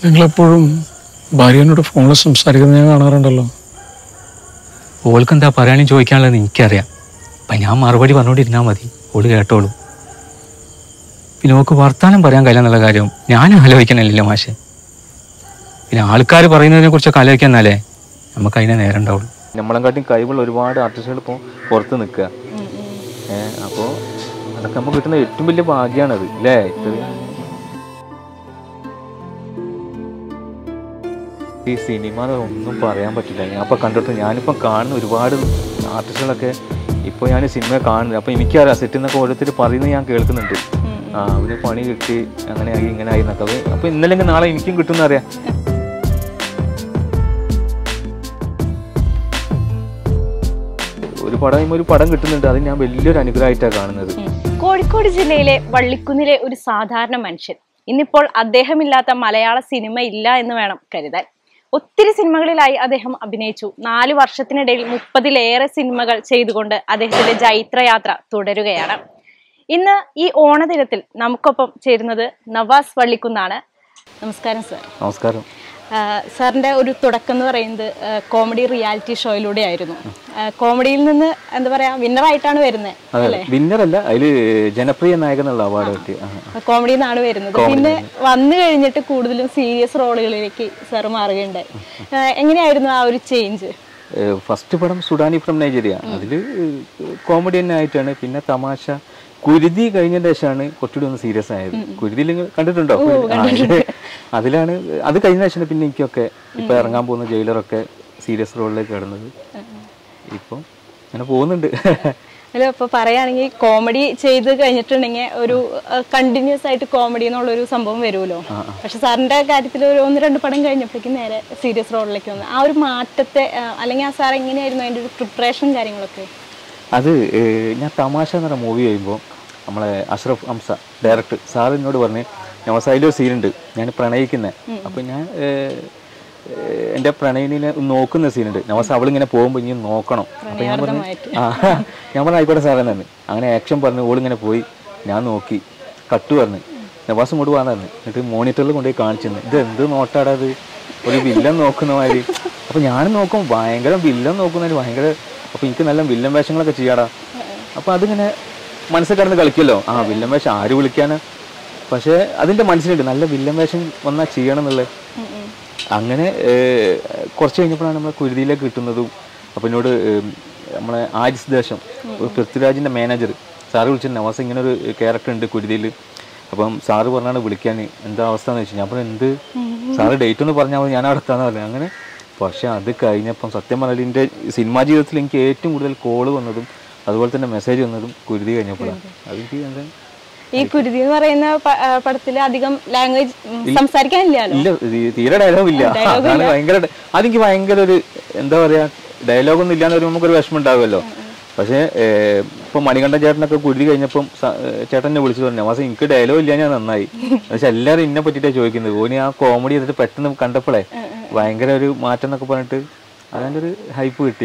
നിങ്ങളെപ്പോഴും ഭാര്യനോട് ഫോണിൽ സംസാരിക്കുന്നത് ഞാൻ കാണാറുണ്ടല്ലോ ഓൾക്ക് എന്താ പറയാനും ചോദിക്കാനുള്ളത് എനിക്കറിയാം അപ്പം ഞാൻ മറുപടി പറഞ്ഞുകൊണ്ടിരുന്നാൽ മതി ഓള് കേട്ടോളൂ പിന്നെ ഓക്ക് വർത്താനം പറയാൻ കഴിയില്ല എന്നുള്ള കാര്യം ഞാൻ ആലോചിക്കണില്ലല്ലോ മാഷെ പിന്നെ ആൾക്കാർ പറയുന്നതിനെ കുറിച്ചൊക്കെ ആലോചിക്കാന്നാലേ നമുക്ക് അതിനെ നേരം ഉണ്ടാവുള്ളൂ നമ്മളെക്കാട്ടിയും കഴിവുള്ള ഒരുപാട് ആർട്ടിസ്റ്റുകൾ ഇപ്പോൾ പുറത്ത് നിൽക്കുക ഏഹ് അപ്പോൾ അതൊക്കെ നമുക്ക് കിട്ടുന്ന ഏറ്റവും വലിയ ഭാഗ്യമാണത് അല്ലേ ഇത്രയും ഈ സിനിമ ഒന്നും പറയാൻ പറ്റില്ല ഞാൻ ഇപ്പോൾ കണ്ടിട്ട് ഞാനിപ്പോൾ കാണുന്ന ഒരുപാട് ആർട്ടിസ്റ്റുകളൊക്കെ ഇപ്പോൾ ഞാൻ സിനിമ കാണുന്നത് അപ്പോൾ എനിക്കറിയാം സെറ്റിൽ നിന്നൊക്കെ ഓരോരുത്തർ പറയുന്നത് ഞാൻ കേൾക്കുന്നുണ്ട് ആ അവന് പണി കിട്ടി അങ്ങനെ ആയി ഇങ്ങനെ ആയി എന്നൊക്കെ അപ്പോൾ അപ്പോൾ ഇന്നല്ലെങ്കിൽ നാളെ എനിക്കും കിട്ടുമെന്ന് അറിയാം ഒരു പടം കഴിയുമ്പോൾ ഒരു പടം കിട്ടുന്നുണ്ട് അത് ഞാൻ വലിയൊരു അനുഗ്രഹമായിട്ടാണ് കാണുന്നത് കോഴിക്കോട് ജില്ലയിലെ വള്ളിക്കുന്നിലെ ഒരു സാധാരണ മനുഷ്യൻ ഇന്നിപ്പോൾ അദ്ദേഹമില്ലാത്ത മലയാള സിനിമ ഇല്ല എന്ന് വേണം കരുതാൻ ഒത്തിരി സിനിമകളിലായി അദ്ദേഹം അഭിനയിച്ചു നാല് വർഷത്തിനിടയിൽ മുപ്പതിലേറെ സിനിമകൾ ചെയ്തുകൊണ്ട് അദ്ദേഹത്തിന്റെ ജൈത്രയാത്ര തുടരുകയാണ് ഇന്ന് ഈ ഓണദിനത്തിൽ നമുക്കൊപ്പം ചേരുന്നത് നവാസ് വള്ളിക്കുന്നാണ് നമസ്കാരം സർ നമസ്കാരം സാറിന്റെ ഒരു തുടക്കം എന്ന് പറയുന്നത് കോമഡി റിയാലിറ്റി ഷോയിലൂടെ ആയിരുന്നു കോമഡിയിൽ നിന്ന് എന്താ പറയാ വിന്നറായിട്ടാണ് വരുന്നത് അതെ വിന്നറല്ല അതിൽ ജനപ്രിയ നായകൻ എന്നുള്ള അവാർഡ് കിട്ടി ആ. കോമഡിയിൽ നിന്നാണ് വരുന്നത് പിന്നെ വന്നു കഴിഞ്ഞിട്ട് കൂടുതലും സീരിയസ് റോളുകളിലേക്ക് സാർ മാറുകയുണ്ടായി ആ, എങ്ങനെയായിരുന്നു ആ ഒരു ചേഞ്ച് ഏഹ് ഫസ്റ്റ് പടം സുഡാനി ഫ്രം നൈജീരിയ അതിൽ കോമഡി തന്നെ ആയിട്ടാണ് പിന്നെ തമാശ കുരുതി കഴിഞ്ഞതിന് ശേഷമാണ് കുറച്ചുകൂടി ഒന്ന് സീരിയസ് ആയത് കുരുതിയിൽ നിങ്ങൾ കണ്ടിട്ടുണ്ടോ കുരുതി? ആ, അതില് അതിലാണ് അത് കഴിഞ്ഞ ശേഷമാണ് പിന്നെ എനിക്കൊക്കെ ഇപ്പൊ ഇറങ്ങാൻ പോകുന്ന ജയിലറൊക്കെ സീരിയസ് റോളിലേക്ക് കിടന്നത് ഇപ്പം അങ്ങനെ പോകുന്നുണ്ട് അല്ല ഇപ്പൊ പറയുകയാണെങ്കിൽ കോമഡി ചെയ്ത് കഴിഞ്ഞിട്ടുണ്ടെങ്കിൽ ഒരു കണ്ടിന്യൂസ് ആയിട്ട് കോമഡി എന്നുള്ളൊരു സംഭവം വരുമല്ലോ പക്ഷെ സാറിന്റെ കാര്യത്തിൽ ഒരു ഒന്ന് രണ്ട് പടം കഴിഞ്ഞപ്പോഴേക്കും നേരെ സീരിയസ് റോളിലേക്ക് വന്നു ആ ഒരു മാറ്റത്തെ ആ, അല്ലെങ്കിൽ ആ സാർ എങ്ങനെയായിരുന്നു അതിന്റെ ഒരു പ്രിപ്പറേഷൻ കാര്യങ്ങളൊക്കെ അത് ഏഹ്, ഞാൻ തമാശ എന്ന് പറഞ്ഞ മൂവി ചെയ്യുമ്പോൾ നമ്മളെ അഷ്റഫ് ഹംസ ഡയറക്ടർ സാർ എന്നോട് പറഞ്ഞ് നവാസ് അതിലൊരു സീനുണ്ട് ഞാൻ പ്രണയിക്കുന്നത് അപ്പം ഞാൻ ഏഹ്, ഏഹ്, എൻ്റെ പ്രണയിനെ നോക്കുന്ന സീനുണ്ട് നവാസ് അവളിങ്ങനെ പോകുമ്പോൾ ഇനി നോക്കണം അപ്പം ഞാൻ പറഞ്ഞു ആ ഞാൻ പറഞ്ഞു ആയിക്കോട്ടെ സാറേ തന്നെ അങ്ങനെ ആക്ഷൻ പറഞ്ഞു ഓളിങ്ങനെ പോയി ഞാൻ നോക്കി കട്ട് പറഞ്ഞു നവാസ് ഇങ്ങോട്ട് പോകാൻ പറഞ്ഞു എന്നിട്ട് മോണിറ്ററിൽ കൊണ്ടുപോയി കാണിച്ചു തന്നു. ഇത് എന്ത് നോട്ടാടാ അത് ഒരു വില്ലൻ നോക്കുന്ന മാതിരി അപ്പൊ ഞാൻ നോക്കും ഭയങ്കര വില്ലൻ നോക്കുന്നതിന് ഭയങ്കര അപ്പൊ എനിക്ക് നല്ല വില്ലൻ വേഷങ്ങളൊക്കെ ചെയ്യാടാ അപ്പൊ അതിങ്ങനെ മനസ്സിൽ കിടന്ന് കളിക്കുമല്ലോ ആ വില്ലൻ വേഷം ആര് വിളിക്കാന് പക്ഷെ അതിന്റെ മനസ്സിലുണ്ട് നല്ല വില്ലൻ വേഷം വന്നാൽ ചെയ്യണം എന്നുള്ളത് അങ്ങനെ ഏഹ്, കുറച്ച് കഴിഞ്ഞപ്പോഴാണ് നമ്മളെ കുരുതിയിലേക്ക് കിട്ടുന്നതും അപ്പം എന്നോട് ഏഹ്, നമ്മളെ ആരിസ് ദേശം ഒരു പൃഥ്വിരാജിന്റെ മാനേജർ സാറ് വിളിച്ചിട്ട് നവാസ് ഇങ്ങനെ ഒരു ക്യാരക്ടർ ഉണ്ട് കുരുതിയിൽ അപ്പം സാറ് പറഞ്ഞാണ് വിളിക്കാൻ എന്താ അവസ്ഥ എന്ന് വെച്ചാൽ ഞാൻ പറഞ്ഞു എന്ത് സാറ് ഡേറ്റ് ഒന്ന് പറഞ്ഞാൽ മതി ഞാൻ അടുത്താന്ന് പറഞ്ഞു അങ്ങനെ പക്ഷെ അത് കഴിഞ്ഞപ്പം സത്യം പറഞ്ഞാൽ എൻ്റെ സിനിമാ ജീവിതത്തിൽ എനിക്ക് ഏറ്റവും കൂടുതൽ കോള് വന്നതും അതുപോലെ തന്നെ മെസ്സേജ് വന്നതും കുരുതി കഴിഞ്ഞപ്പോഴാണ് അതെനിക്ക് എന്താ ഈ കുരുതി എന്ന് പറയുന്ന പ- ആ, പടത്തില് അധികം ലാംഗ്വേജ് സംസാരിക്കാനില്ലല്ലോ ഇല്ല തീ- തീരെ ഡയലോഗ് ഇല്ല അതാണ് ഭയങ്കര ഡ- അതെനിക്ക് ഭയങ്കര ഒരു എന്താ പറയാ ഡയലോഗ് ഒന്നും ഇല്ലാന്ന് പറയുമ്പോൾ നമുക്കൊരു വിഷമം ഉണ്ടാവുമല്ലോ പക്ഷേ ഏഹ്, ഇപ്പൊ മണികണ്ഠൻ ചേട്ടനൊക്കെ കുരുതി കഴിഞ്ഞപ്പം സ- ഏഹ്, ചേട്ടൻ എന്നെ വിളിച്ചു പറഞ്ഞു മാസം എനിക്ക് ഡയലോഗ് ഇല്ല ഞാൻ നന്നായി പക്ഷെ എല്ലാവരും എന്നെ പറ്റിയിട്ടാണ് ചോദിക്കുന്നത് ഓനി ആ കോമഡി ചെയ്തിട്ട് പെട്ടെന്ന് കണ്ടപ്പോഴേ ഭയങ്കര ഒരു മാറ്റം എന്നൊക്കെ പറഞ്ഞിട്ട് അതിൻ്റെ ഒരു ഹൈപ്പ് കിട്ടി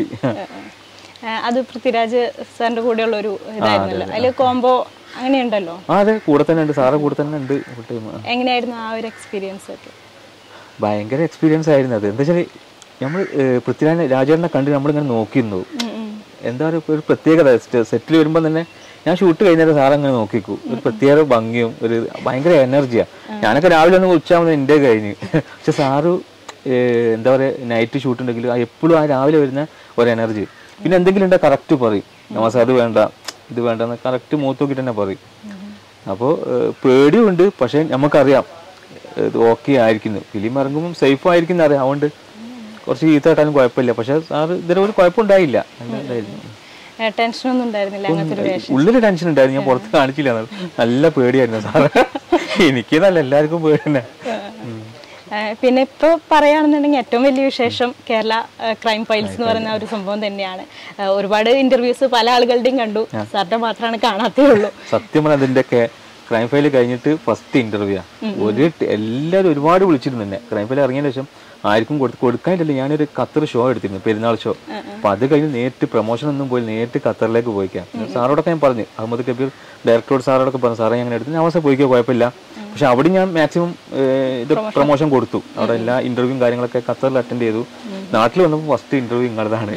ആ, അത് പൃഥ്വിരാജ് സാറിന്റെ കൂടെയുള്ള ഒരു ഇതായിരുന്നല്ലോ അതില് കോംബോ അങ്ങനെയുണ്ടല്ലോ ആ അതെ കൂടെ തന്നെ ഉണ്ട് സാറ് കൂടെ തന്നെ ഉണ്ട് full time. എങ്ങനെയായിരുന്നു ആ ഒരു എക്സ്പീരിയൻസ് ഒക്കെ ഭയങ്കര എക്സ്പീരിയൻസ് ആയിരുന്നു അത് എന്താ വെച്ചാൽ നമ്മൾ പൃഥ്വിരാജ് രാജേട്ടനെ കണ്ട് നമ്മളിങ്ങനെ നോക്കിയിരുന്നു എന്താ പറയുക ഒരു പ്രത്യേകത സെറ്റിൽ വരുമ്പോൾ തന്നെ ഞാൻ ഷൂട്ട് കഴിഞ്ഞാൽ സാർ അങ്ങനെ നോക്കിക്കൂ ഒരു പ്രത്യേക ഭംഗിയും ഒരു ഭയങ്കര എനർജിയാ ഞാനൊക്കെ രാവിലെ ഒന്ന് ഉച്ചാകുമ്പോൾ എൻ്റെ കഴിഞ്ഞ് പക്ഷെ സാറ് ഏഹ്, എന്താ പറയുക നൈറ്റ് ഷൂട്ട് ഉണ്ടെങ്കിൽ എപ്പോഴും ആ രാവിലെ വരുന്ന ഒരു എനർജി പിന്നെ എന്തെങ്കിലും ഉണ്ടെങ്കിൽ കറക്റ്റ് പറയും നമസ് അത് വേണ്ട ഇത് വേണ്ട എന്ന് കറക്റ്റ് മൂത്ത് നോക്കിയിട്ട് തന്നെ പറയും അപ്പോൾ പേടിയുണ്ട് പക്ഷെ നമുക്കറിയാം ഇത് ഓക്കെ ആയിരിക്കുന്നു ഫിലിം ഇറങ്ങുമ്പോൾ സേഫ് ആയിരിക്കും അറിയാം അതുകൊണ്ട് കുറച്ച് ചീത്ത കേട്ടാലും കുഴപ്പമില്ല പക്ഷെ സാറ് ഇതിന് ഒരു കുഴപ്പമുണ്ടായില്ല നല്ല ഇതായിരുന്നു. ടെൻഷനൊന്നും ഉണ്ടായിരുന്നില്ല അങ്ങനത്തെ ഒരു വേഷം ഉള്ളിൽ ടെൻഷൻ ഉണ്ടായിരുന്നു ഞാൻ പുറത്ത് കാണിച്ചില്ല അത്. നല്ല പേടിയായിരുന്നു സാറ് എനിക്ക് നല്ല എല്ലാവർക്കും പേടി തന്നെ ഉം. ആ, പിന്നെ ഇപ്പൊ പറയുകയാണെന്നുണ്ടെങ്കിൽ ഏറ്റവും വലിയ വിശേഷം കേരള ക്രൈം ഫയൽസ് എന്ന് പറയുന്ന ഒരു സംഭവം തന്നെയാണ് ആ, ഒരുപാട് ഇന്റർവ്യൂസ് പല ആളുകളുടെയും കണ്ടു സാറിന്റെ മാത്രമാണ് കാണാത്തേ ഉള്ളൂ സത്യം പറഞ്ഞാൽ അതിൻ്റെയൊക്കെ ക്രൈം ഫയൽ കഴിഞ്ഞിട്ട് ഫസ്റ്റ് ഇന്റർവ്യൂ ഒരു ട്- എല്ലാവരും ഒരുപാട് വിളിച്ചിരുന്നു എന്നെ ക്രൈം ഫയൽ ഇറങ്ങിയതിന് ശേഷം ആർക്കും കൊടുത്ത് കൊടുക്കാനില്ല ഞാനൊരു ഖത്തർ ഷോ എടുത്തിരുന്നു പെരുന്നാൾ ഷോ അപ്പൊ അത് കഴിഞ്ഞ് നേരിട്ട് പ്രൊമോഷൻ ഒന്നും പോയി നേരിട്ട് ഖത്തറിലേക്ക് പോയിക്കാം സാറോടൊക്കെ ഞാൻ പറഞ്ഞു അഹമ്മദ് കബീർ ഡയറക്ടറോട് സാറോടൊക്കെ പറഞ്ഞു സാറേ ഞാൻ അങ്ങനെ എടുത്തു ഞാൻ അവസ്ഥ പോയിക്കോ കുഴപ്പമില്ല പക്ഷെ അവിടെ ഞാൻ മാക്സിമം ഇത് പ്രൊമോഷൻ കൊടുത്തു അവിടെ എല്ലാ ഇന്റർവ്യൂവും കാര്യങ്ങളൊക്കെ ഖത്തറിൽ അറ്റൻഡ് ചെയ്തു നാട്ടിൽ വന്നപ്പോൾ ഫസ്റ്റ് ഇന്റർവ്യൂ നിങ്ങളതാണ്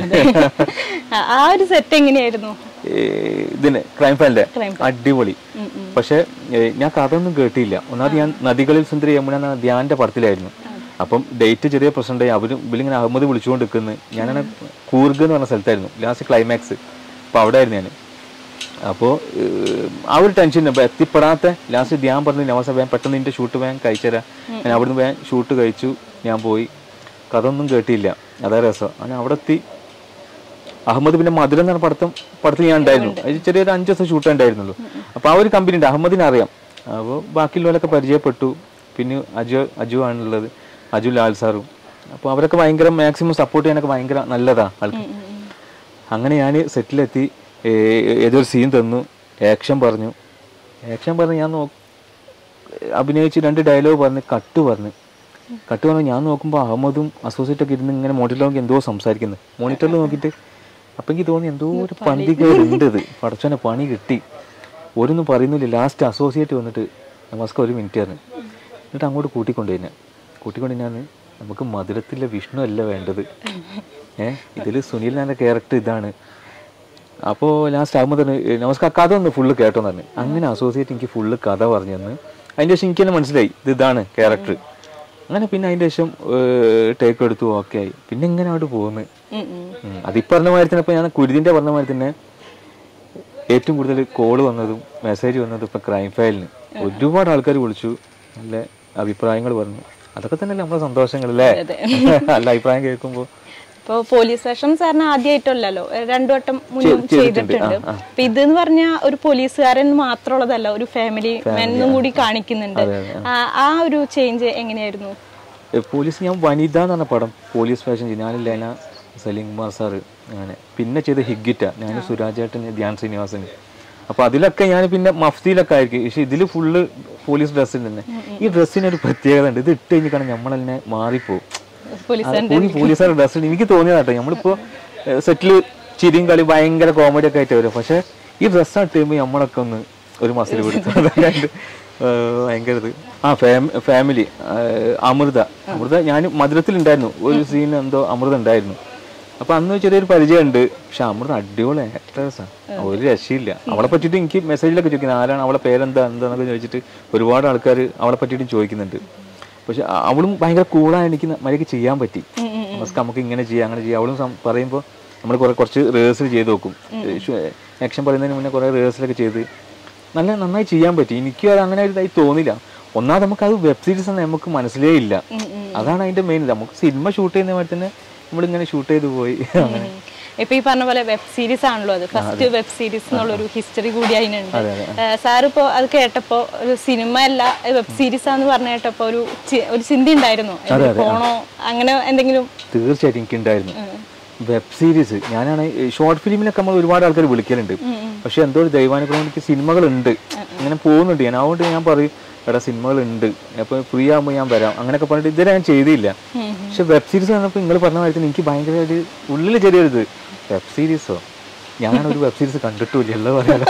ആ- ആ ഒരു സെറ്റ് എങ്ങനെയായിരുന്നു ഏഹ് ഇതിന് ക്രൈം ഫയലിന്റെ Crime അടിപൊളി പക്ഷെ ഞാൻ കഥ ഒന്നും കേട്ടില്ല ഒന്നാമത് ഞാൻ നദികളിൽ സുന്ദരി യമുന എന്ന ധ്യാന്റെ പടത്തിലായിരുന്നു അപ്പം ഡേറ്റ് ചെറിയ പ്രശ്നമുണ്ടായി അവര് ഇവലിങ്ങനെ അഹമ്മദ് വിളിച്ചുകൊണ്ട് നിൽക്കുന്നു ഞാനാണ് കൂർഗ് എന്ന് പറഞ്ഞ സ്ഥലത്തായിരുന്നു ലാസ്റ്റ് ക്ലൈമാക്സ് അപ്പൊ അവിടെ ആയിരുന്നു ഞാൻ അപ്പോൾ ആ ഒരു ടെൻഷൻ ഇപ്പൊ എത്തിപ്പെടാത്ത ലാസ്റ്റ് ധ്യാൻ പറഞ്ഞു നവാസ വേഗം പെട്ടെന്ന് നിന്റെ ഷൂട്ട് വേഗം കഴിച്ചുതരാം ഞാൻ അവിടുന്ന് വേഗം ഷൂട്ട് കഴിച്ചു ഞാൻ പോയി കഥ ഒന്നും കേട്ടില്ല അതാ രസം അങ്ങനെ അവിടെ എത്തി അഹമ്മദ് പിന്നെ മധുരം എന്ന് പറഞ്ഞ പടത്തും പടത്തിൽ ഞാൻ ഉണ്ടായിരുന്നു അത് ചെറിയൊരു അഞ്ച് ദിവസം ഷൂട്ട് ഉണ്ടായിരുന്നുള്ളൂ അപ്പൊ ആ ഒരു കമ്പനി ഉണ്ട് അഹമ്മദിനെ അറിയാം അപ്പോൾ ബാക്കിയുള്ളവരൊക്കെ പരിചയപ്പെട്ടു പിന്നെ അജു അജു ആണുള്ളത് അജു ലാൽ സാറും അപ്പോൾ അവരൊക്കെ ഭയങ്കര മാക്സിമം സപ്പോർട്ട് ചെയ്യാനൊക്കെ ഭയങ്കര നല്ലതാ ആൾക്ക് അങ്ങനെ ഞാൻ സെറ്റിലെത്തി ഏതൊരു സീൻ തന്നു ആക്ഷൻ പറഞ്ഞു ആക്ഷൻ പറഞ്ഞ് ഞാൻ നോ അഭിനയിച്ച് രണ്ട് ഡയലോഗ് പറഞ്ഞ് കട്ട് പറഞ്ഞ് കട്ട് പറഞ്ഞ് ഞാൻ നോക്കുമ്പോൾ അഹമ്മദും അസോസിയേറ്റ് ഒക്കെ ഇരുന്ന് ഇങ്ങനെ മോണിറ്ററിൽ നോക്കി എന്തോ സംസാരിക്കുന്നത് മോണിറ്ററിൽ നോക്കിയിട്ട് അപ്പം എനിക്ക് തോന്നി എന്തോ ഒരു പന്തികേടുണ്ട് ഇത് പടച്ചോനെ പണി കിട്ടി ഒരൊന്നും പറയുന്നില്ല ലാസ്റ്റ് അസോസിയേറ്റ് വന്നിട്ട് നമസ്കാരം ഒരു മിനിറ്റ് ആയിരുന്നു എന്നിട്ട് അങ്ങോട്ട് കൂട്ടിക്കൊണ്ടു തന്നെ കൂട്ടിക്കൊണ്ട് ഞാൻ നമുക്ക് മധുരത്തിലെ വിഷ്ണു അല്ല വേണ്ടത് ഏഹ് ഇതിൽ സുനിൽ എന്ന ക്യാരക്ടർ ഇതാണ് അപ്പോൾ ലാസ്റ്റ് ആകുമ്പോൾ തന്നെ "ഏ, നമസ്കാരം കഥ ഒന്ന് ഫുള്ള് കേട്ടോന്ന് പറഞ്ഞു അങ്ങനെ അസോസിയേറ്റ് എനിക്ക് ഫുള്ള് കഥ പറഞ്ഞു തന്ന് അതിൻ്റെ ശേഷം എനിക്ക് തന്നെ മനസ്സിലായി ഇത് ഇതാണ് ക്യാരക്ടർ അങ്ങനെ പിന്നെ അതിൻ്റെ ശേഷം ടേക്ക് എടുത്തു ഓക്കെ ആയി പിന്നെ ഇങ്ങനെ അവിടെ പോകുന്നു ഉം ഉം. ഉം. അതിപ്പ പറഞ്ഞ മാതിരി തന്നെ ഇപ്പൊ ഞാൻ കുരുതിന്റെ പറഞ്ഞ മാതിരി തന്നെ ഏറ്റവും കൂടുതൽ കോള് വന്നതും മെസ്സേജ് വന്നതും ഇപ്പൊ ക്രൈം ഫയലിന് ഒരുപാട് ആൾക്കാർ വിളിച്ചു നല്ല അഭിപ്രായങ്ങൾ പറഞ്ഞു അതൊക്കെ തന്നെയല്ലേ നമ്മളെ സന്തോഷങ്ങൾ അല്ലേ നല്ല അഭിപ്രായം കേൾക്കുമ്പോൾ ഇപ്പൊ പോലീസ് സ്റ്റേഷൻ സാറിന് ആദ്യമായിട്ടല്ലല്ലോ രണ്ടു വട്ടം മുന്നും ചെയ്തിട്ടുണ്ട്. ചെയ്തിട്ടുണ്ട് ആ, ആ. അപ്പൊ ഇതെന്ന് പറഞ്ഞ ഒരു പോലീസുകാരൻ മാത്രമുള്ളതല്ല ഒരു ഫാമിലി മെന്നും കൂടി കാണിക്കുന്നുണ്ട് ആ ആ ഒരു ചേഞ്ച് എങ്ങനെയായിരുന്നു പോലീസ് ഞാൻ വനിത എന്ന് പറഞ്ഞ പടം പോലീസ് ഫാഷൻ ചെയ്തു ഞാൻ ലേന സലീം കുമാർ സാറ് അങ്ങനെ പിന്നെ ചെയ്ത ഹിഗിറ്റ ഞാൻ സുരാജേട്ടൻ ധ്യാൻ ശ്രീനിവാസൻ അപ്പൊ അതിലൊക്കെ ഞാൻ പിന്നെ മഫ്തിയിലൊക്കെ ആയിരിക്കും പക്ഷെ ഇതിൽ ഫുള്ള് പോലീസ് ഡ്രസ്സിൽ തന്നെ ഈ ഡ്രസ്സിന് ഒരു പ്രത്യേകത ഉണ്ട് ഇത് ഇട്ട് കഴിഞ്ഞാൽ നമ്മൾ തന്നെ മാറിപ്പോവും പോലീസ് പോയി പോലീസുകാരുടെ ഡ്രസ്സിൽ എനിക്ക് തോന്നിയതാട്ടോ നമ്മളിപ്പോ സെറ്റില് ചിരിയും കളി ഭയങ്കര കോമഡി ഒക്കെ ആയിട്ട് വരും പക്ഷെ ഈ ഡ്രസ്സ് ഇട്ട് കഴിയുമ്പോൾ നമ്മളൊക്കെ ഒന്ന് ഒരു മസിൽ പിടിച്ചു അതായത് ഭയങ്കര ഇത് ആ ഫാമിലി അമൃത അമൃത ഞാൻ മധുരത്തിലുണ്ടായിരുന്നു ഒരു സീൻ എന്തോ അമൃത ഉണ്ടായിരുന്നു അപ്പൊ അന്ന് ചെറിയൊരു പരിചയമുണ്ട് പക്ഷെ അമൃത അടിപൊളി ആക്ടേഴ്സാണ് ഒരു രക്ഷയില്ല അവളെ പറ്റിയിട്ട് എനിക്ക് മെസ്സേജിലൊക്കെ ചോദിക്കുന്നത് ആരാണ് അവളെ പേരെന്താ എന്താന്നൊക്കെ ചോദിച്ചിട്ട് ഒരുപാട് ആൾക്കാർ അവളെ പറ്റിയിട്ട് ചോദിക്കുന്നുണ്ട് പക്ഷെ അ- അവളും ഭയങ്കര കൂളായി എനിക്ക് മര്യാദയ്ക്ക് ചെയ്യാൻ പറ്റി നമുക്ക് നമുക്ക് ഇങ്ങനെ ചെയ്യാം അങ്ങനെ ചെയ്യാം അവളും സം- പറയുമ്പോൾ നമ്മൾ കുറെ കുറച്ച് റിഹേഴ്സൽ ചെയ്ത് നോക്കും ആക്ഷൻ പറയുന്നതിന് മുന്നേ കുറെ റിഹേഴ്സലൊക്കെ ചെയ്ത് നല്ല നന്നായി ചെയ്യാൻ പറ്റി എനിക്ക് അത് അങ്ങനെ ഒരു ഇതായി തോന്നില്ല ഒന്നാമത് നമുക്ക് അത് വെബ് സീരീസ് നമുക്ക് മനസ്സിലേ ഇല്ല അതാണ് അതിന്റെ മെയിൻ നമുക്ക് സിനിമ ഷൂട്ട് ചെയ്യുന്ന മാതിരി തന്നെ നമ്മളിങ്ങനെ ഷൂട്ട് ചെയ്ത് പോയി അങ്ങനെ ഇപ്പൊ ഈ പറഞ്ഞ പോലെ വെബ് സീരീസ് ആണല്ലോ അത് ഫസ്റ്റ് വെബ് സീരീസ് എന്നുള്ള ഒരു ഹിസ്റ്ററി കൂടി അതിനുണ്ട് അതെ, അതെ. സാർ ഇപ്പോ അത് കേട്ടപ്പോ ഒരു സിനിമ അല്ല വെബ് സീരീസ് ആന്ന് പറഞ്ഞ കേട്ടപ്പോ ഒരു ചി- ഒരു ചിന്ത ഉണ്ടായിരുന്നോ പോണോ അങ്ങനെ എന്തെങ്കിലും തീർച്ചയായിട്ടും എനിക്ക് ഉണ്ടായിരുന്നു വെബ് സീരീസ് ഞാനാണ് ഷോർട്ട് ഫിലിമിലൊക്കെ നമ്മൾ ഒരുപാട് ആൾക്കാർ വിളിക്കലുണ്ട് പക്ഷെ എന്തോ ഒരു ദൈവാനുഗ്രഹം എനിക്ക് സിനിമകളുണ്ട് ഇങ്ങനെ പോകുന്നുണ്ട് ഞാൻ അതുകൊണ്ട് ഞാൻ പറയും എടാ സിനിമകളുണ്ട് അപ്പൊ ഫ്രീ ആകുമ്പോൾ ഞാൻ വരാം അങ്ങനെയൊക്കെ പറഞ്ഞിട്ട് ഇതുവരെ ഞാൻ ചെയ്തില്ല പക്ഷെ വെബ് സീരീസ് വന്നപ്പോൾ നിങ്ങൾ പറഞ്ഞ മാതിരി എനിക്ക് ഭയങ്കര ഒരു ഉള്ളിൽ ചെറിയൊരു ഇത് വെബ് സീരീസോ ഞാനാണ് ഒരു വെബ് സീരീസ് കണ്ടിട്ടുമില്ല ഉള്ളത് പറയാലോ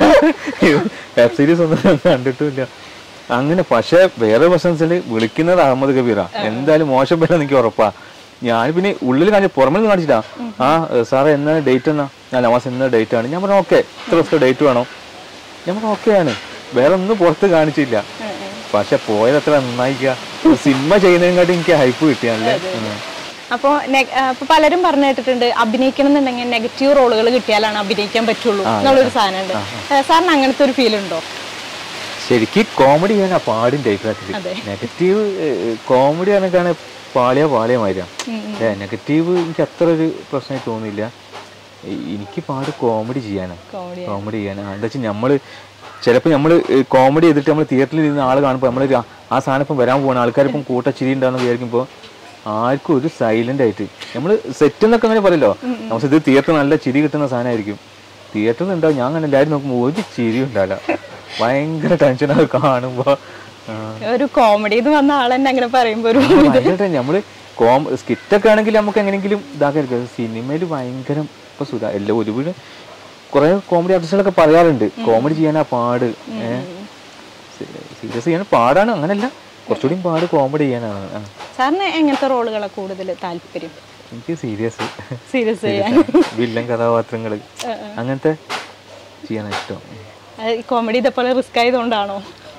വെബ് സീരീസ് ഒന്നും ഞാൻ കണ്ടിട്ടുമില്ല അങ്ങനെ പക്ഷെ വേറെ പ്രശ്നം വിളിക്കുന്നത് അഹമ്മദ് കബീറ എന്തായാലും മോശം പേരാ എനിക്ക് ഉറപ്പാ ഞാൻ പിന്നെ ഉള്ളിൽ കാണിച്ച പുറമെ നിന്ന് കാണിച്ചിട്ടാ ആ സാറേ എന്നാ ഡേറ്റ് എന്നാ ഞാൻ നവാസ് എന്നാ ഡേറ്റ് ആണ് ഞാൻ പറഞ്ഞു ഓക്കെ ഇത്ര ദിവസത്തെ ഡേറ്റ് വേണോ ഞാൻ പറഞ്ഞു ഓക്കെ ആണ് വേറെ ഒന്നും പുറത്ത് കാണിച്ചില്ല പക്ഷെ പോയത് എത്ര നന്നായിക്ക സിനിമ ചെയ്യുന്നതിനെക്കാട്ടി എനിക്ക് ഹൈപ്പ് കിട്ടിയാണല്ലേ ഉം. അപ്പോ നെ- ആ, ഇപ്പൊ പലരും പറഞ്ഞു കേട്ടിട്ടുണ്ട് അഭിനയിക്കണം എന്നുണ്ടെങ്കിൽ നെഗറ്റീവ് റോളുകൾ കിട്ടിയാലാണ് അഭിനയിക്കാൻ പറ്റുള്ളൂ എന്നുള്ളൊരു സാധനമുണ്ട് ഏ, സാറിന് അങ്ങനത്തെ ഒരു ഫീൽ ഉണ്ടോ ശരിക്കും കോമഡി ചെയ്യാൻ പാടും ടൈപ്പിലാക്കില്ല അതെ. നെഗറ്റീവ് കോമഡി ആണെക്കാണ് പാളിയ പാളിയ മാതിരിയാണ് ഏ നെഗറ്റീവ് എനിക്ക് അത്ര ഒരു പ്രശ്നമായി തോന്നിയില്ല എ- എനിക്ക് പാട് കോമഡി ചെയ്യാനാണ് കോമഡി കോമഡി ചെയ്യാനാണ് എന്താ വെച്ചാൽ നമ്മള് ചിലപ്പോൾ നമ്മൾ കോമഡി ചെയ്തിട്ട് നമ്മൾ തിയേറ്ററിൽ ഇരുന്ന് ആൾ കാണുമ്പോൾ നമ്മൾ ആ സാധനം ഇപ്പം വരാൻ പോകുന്ന ആൾക്കാരിപ്പം കൂട്ടച്ചിരി ഉണ്ടാകുന്ന വിചാരിക്കുമ്പോൾ ആർക്കും ഒരു സൈലന്റ് ആയിട്ട് നമ്മൾ സെറ്റ് എന്നൊക്കെ അങ്ങനെ പറയല്ലോ നമുക്ക് ഇത് തിയേറ്റർ നല്ല ചിരി കിട്ടുന്ന സാധനമായിരിക്കും തിയേറ്ററിൽ ഉണ്ടാവും ഞാൻ അങ്ങനെ എല്ലാവരും നോക്കുമ്പോൾ ഒരു ചിരി ഉണ്ടാവില്ല ഭയങ്കര ടെൻഷൻ അത് കാണുമ്പോൾ ഒരു കോമഡി എന്ന് വന്ന ആൾ തന്നെ അങ്ങനെ പറയുമ്പോ ഒരു ഭയങ്കര നമ്മള് കോം സ്കിറ്റൊക്കെ ആണെങ്കിൽ നമുക്ക് എങ്ങനെയെങ്കിലും ഇതാക്കായിരിക്കും സിനിമയിൽ ഭയങ്കര ഇപ്പൊ സുധാ എല്ലാം ഒരുപാട് കുറെ കോമഡി ആർട്ടിസ്റ്റുകളൊക്കെ പറയാറുണ്ട് കോമഡി ചെയ്യാനാ പാട് ഏഹ് സീരിയസ് ചെയ്യാൻ പാടാണ് അങ്ങനല്ല കുറച്ചുകൂടി പാട് കോമഡി ചെയ്യാനാണ് ആ. സാറിന് എങ്ങനത്തെ റോളുകളെ കൂടുതൽ താല്പര്യം എനിക്ക് സീരിയസ് സീരിയസ് ചെയ്യാൻ വില്ലൻ കഥാപാത്രങ്ങൾ അങ്ങനത്തെ ചെയ്യാനാണ് ഇഷ്ടം കോമഡി ഇതേപോലെ റിസ്ക് ആയതുകൊണ്ടാണോ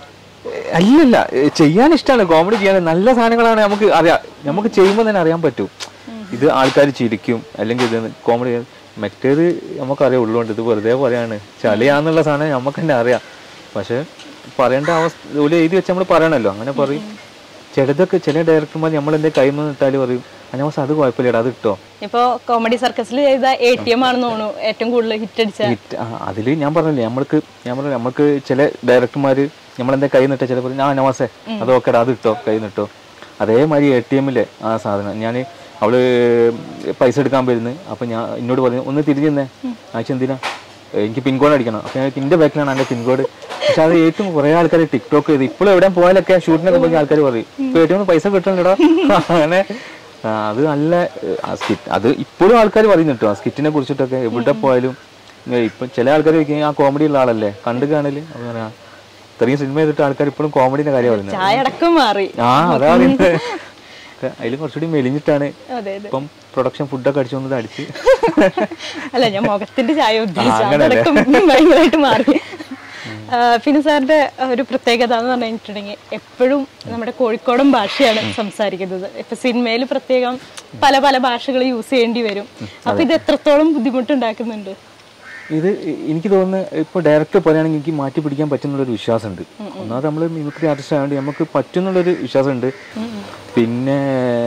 അല്ലല്ല ഏ, ചെയ്യാൻ ഇഷ്ടമാണ് കോമഡി ചെയ്യാൻ നല്ല സാധനങ്ങളാണ് നമുക്ക് അറിയാം നമുക്ക് ചെയ്യുമ്പോൾ തന്നെ അറിയാൻ പറ്റും ഇത് ആൾക്കാർ ചിരിക്കും അല്ലെങ്കിൽ ഇത് കോമഡി മറ്റേത് നമുക്കറിയാം ഉള്ളുകൊണ്ട് ഇത് വെറുതെ പറയാണ് ചളിയാന്നുള്ള സാധനം നമുക്ക് തന്നെ അറിയാം പക്ഷെ പറയേണ്ട അവസ്ഥ ഒരു എഴുതി വെച്ച് നമ്മൾ പറയണല്ലോ അങ്ങനെ പറയും ചിലതൊക്കെ ചില ഡയറക്ടർമാർ നമ്മൾ എന്തെങ്കിലും കൈമ ഇട്ടാൽ പറയും അനവസ്ഥ അത് കുഴപ്പമില്ലടാ അത് ഇട്ടോ ഇപ്പോ കോമഡി സർക്കസിൽ ചെയ്ത എ ടി എം ആണെന്ന് തോന്നുന്നു ഏറ്റവും കൂടുതൽ ഹിറ്റ് അടിച്ച ഹിറ്റ് അതിൽ ഞാൻ പറഞ്ഞില്ലേ നമ്മൾക്ക് ഞാൻ പറഞ്ഞു നമ്മൾക്ക് ചില ഡയറക്ടർമാർ നമ്മളെന്താ കൈ നിട്ട ചില പറയും ആ നവാസേ അത് ഓക്കെടാ അത് ഇട്ടോ കൈ നിട്ടോ അതേമാതിരി എ ടി എമ്മിലെ ആ സാധനം ഞാൻ അവള് പൈസ എടുക്കാൻ വരുന്നു അപ്പൊ ഞാൻ എന്നോട് പറഞ്ഞു ഒന്ന് തിരിഞ്ഞു തന്നെ ആഴ്ച എന്തിനാ എനിക്ക് പിൻകോഡ് അടിക്കണം അപ്പൊ ഞാൻ എന്റെ ബാക്കിലാണ് എന്റെ പിൻകോഡ് പക്ഷെ അത് ഏറ്റവും കുറെ ആൾക്കാർ ടിക്ടോക്ക് ചെയ്ത് ഇപ്പോഴും എവിടെ പോയാലൊക്കെ ഷൂട്ടിനൊക്കെ പോയി ആൾക്കാർ പറയും ഇപ്പൊ എ ടി എം പൈസ കിട്ടണല്ലോ അങ്ങനെ ആ, അത് നല്ല ഏഹ്, ആ സ്കിറ്റ് അത് ഇപ്പോഴും ആൾക്കാർ പറയുന്നു കേട്ടോ ആ സ്കിറ്റിനെ കുറിച്ചിട്ടൊക്കെ എവിടെ പോയാലും ഇങ്ങനെ ഇപ്പൊ ചില ആൾക്കാർ ചോദിക്കും ആ കോമഡി ഉള്ള ആളല്ലേ കണ്ടു കാണല് അപ്പൊ ഞാൻ പറയാ, ഇത്രയും സിനിമ ചെയ്തിട്ട് ആൾക്കാർ ഇപ്പോഴും കോമഡിന്റെ കാര്യം പറയുന്നത് ചായ അടക്കം മാറി ആ അതാ പറയുന്നത് അതിൽ കുറച്ചുകൂടി മെലിഞ്ഞിട്ടാണ് അതെ അതെ ഇപ്പം പ്രൊഡക്ഷൻ ഫുഡൊക്കെ അടിച്ചു വന്നത് അടിച്ച് അല്ല ഞാൻ മുഖത്തിന്റെ ചായ ഉദ്ദേശിച്ചു ആ, അങ്ങനെയല്ലേ? അതടക്കം ഭയങ്കരമായിട്ട് മാറി ആ, പിന്നെ സാറിന്റെ ഒരു പ്രത്യേകത എന്ന് പറഞ്ഞിട്ടുണ്ടെങ്കിൽ എപ്പോഴും നമ്മുടെ കോഴിക്കോടൻ ഭാഷയാണ് സംസാരിക്കുന്നത് ഇപ്പൊ സിനിമയിൽ പ്രത്യേകം പല പല ഭാഷകൾ യൂസ് ചെയ്യേണ്ടി വരും അപ്പൊ ഇത് എത്രത്തോളം ബുദ്ധിമുട്ടുണ്ടാക്കുന്നുണ്ട് ഇത് എ- എനിക്ക് തോന്നുന്നു ഇപ്പോൾ ഡയറക്ടർ പറയുകയാണെങ്കിൽ എനിക്ക് മാറ്റി പിടിക്കാൻ പറ്റുന്നുള്ളൊരു വിശ്വാസമുണ്ട് ഒന്നാമത് നമ്മൾ മിമിക്രി ആർട്ടിസ്റ്റ് ആയതുകൊണ്ട് നമുക്ക് പറ്റുന്നുള്ളൊരു വിശ്വാസമുണ്ട് പിന്നെ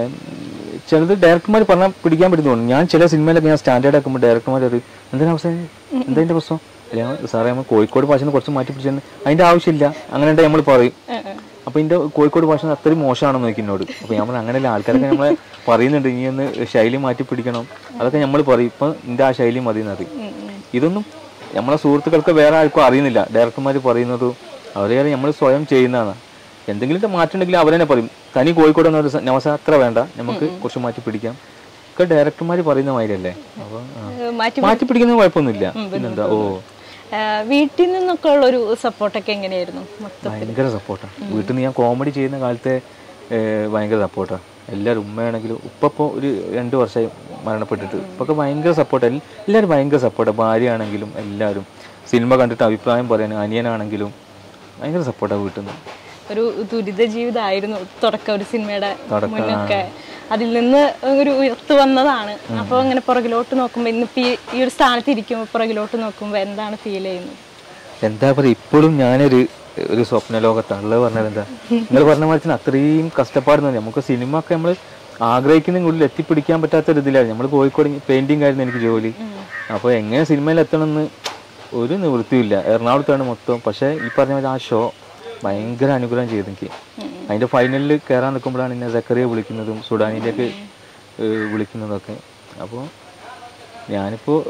ചിലത് ഡയറക്ടർമാർ പറഞ്ഞാൽ പിടിക്കാൻ പറ്റുന്നു തോന്നുന്നു ഞാൻ ചില സിനിമയിലൊക്കെ ഞാൻ സ്റ്റാൻഡേർഡ് ആക്കുമ്പോൾ ഡയറക്ടർമാർ ഒരു എന്തിനാ അവസാനം എന്താ അതിന്റെ പ്രശ്നം അല്ല സാറേ നമ്മൾ കോഴിക്കോട് ഭാഷ കുറച്ച് മാറ്റി പിടിച്ചാൽ അതിന്റെ ആവശ്യമില്ല അങ്ങനെ ഉണ്ടെങ്കിൽ നമ്മൾ പറയും അപ്പൊ ഇതിന്റെ കോഴിക്കോട് ഭാഷ അത്രയും മോശമാണെന്ന് നോക്കി എന്നോട് അപ്പൊ ഞാൻ പറഞ്ഞു അങ്ങനെയല്ല ആൾക്കാരൊക്കെ നമ്മളെ പറയുന്നുണ്ട് ഇനി ഒന്ന് ശൈലി മാറ്റി പിടിക്കണം അതൊക്കെ നമ്മൾ പറയും ഇപ്പൊ ഇന്റെ ആ ശൈലി മതി എന്ന് പറയും ഇതൊന്നും നമ്മളെ സുഹൃത്തുക്കൾക്ക് വേറെ ആർക്കും അറിയുന്നില്ല ഡയറക്ടർമാർ പറയുന്നതും അവരെ നമ്മൾ സ്വയം ചെയ്യുന്നതാണ് എന്തെങ്കിലും മാറ്റം ഉണ്ടെങ്കിൽ അവരെന്നെ പറയും തനി കോഴിക്കോട് എന്നൊരു സ- നവസ അത്ര വേണ്ട നമുക്ക് കുറച്ച് മാറ്റി പിടിക്കാം ഒക്കെ ഡയറക്ടർമാർ പറയുന്ന മാതിരിയല്ലേ അപ്പൊ ആ. ഏഹ് മാറ്റി മാറ്റി പിടിക്കുന്നത് കുഴപ്പമൊന്നുമില്ല പിന്നെന്താ ഓ ആ, വീട്ടിൽ നിന്നൊക്കെ ഉള്ള ഒരു സപ്പോർട്ടൊക്കെ എങ്ങനെയായിരുന്നു മൊത്തം ഭയങ്കര സപ്പോർട്ടാണ് വീട്ടിൽ നിന്ന് ഞാൻ കോമഡി ചെയ്യുന്ന കാലത്തെ ഏഹ്, ഭയങ്കര സപ്പോർട്ടാണ് എല്ലാവരും ഉമ്മയാണെങ്കിലും ഉപ്പ ഇപ്പോൾ ഒരു രണ്ട് വർഷമായി മരണപ്പെട്ടിട്ട് ഇപ്പൊക്കെ ഭയങ്കര സപ്പോർട്ട് എല്ലാവരും ഭയങ്കര സപ്പോർട്ടാണ് ഭാര്യ ആണെങ്കിലും എല്ലാവരും സിനിമ കണ്ടിട്ട് അഭിപ്രായം പറയാൻ അനിയനാണെങ്കിലും ഭയങ്കര സപ്പോർട്ടാണ് വീട്ടിൽ നിന്ന് ഒരു ദുരിത ജീവിതമായിരുന്നു തുടക്കം ഒരു സിനിമയുടെ തുടക്കം, മുന്നൊക്കെ അതിൽ നിന്ന് ഒരു ഉയർത്തു വന്നതാണ് അപ്പൊ അങ്ങനെ പുറകിലോട്ട് നോക്കുമ്പോ ഇന്നിപ്പോ ഈ- ഈ ഒരു സ്ഥാനത്ത് ഇരിക്കുമ്പോ പുറകിലോട്ട് നോക്കുമ്പോ എന്താണ് ഫീൽ ചെയ്യുന്നത് എന്താ പറയുക ഇപ്പോഴും ഞാനൊരു ഒരു സ്വപ്ന ലോകത്താണ് ഉള്ളത് പറഞ്ഞത് എന്താ നിങ്ങൾ പറഞ്ഞ മാതിരി തന്നെ അത്രയും കഷ്ടപ്പാടുന്നു നമുക്ക് സിനിമ ഒക്കെ നമ്മൾ ആഗ്രഹിക്കുന്ന ഉള്ളിൽ എത്തിപ്പിടിക്കാൻ പറ്റാത്ത ഒരു ഇതിലാണ് നമ്മൾ കോഴിക്കോട് പെയിന്റിംഗ് ആയിരുന്നു എനിക്ക് ജോലി അപ്പോൾ എങ്ങനെ സിനിമയിൽ എത്തണമെന്ന് ഒരു നിവൃത്തിയില്ല എറണാകുളത്താണ് മൊത്തം പക്ഷേ ഈ പറഞ്ഞ പോലെ ആ ഷോ ഭയങ്കര അനുഗ്രഹം ചെയ്തു എനിക്ക് അതിന്റെ ഫൈനലിൽ കയറാൻ നിൽക്കുമ്പോഴാണ് എന്നെ സക്കറിയെ വിളിക്കുന്നതും സുഡാനിലേക്ക് ഏഹ്, വിളിക്കുന്നതൊക്കെ അപ്പോൾ ഞാനിപ്പോൾ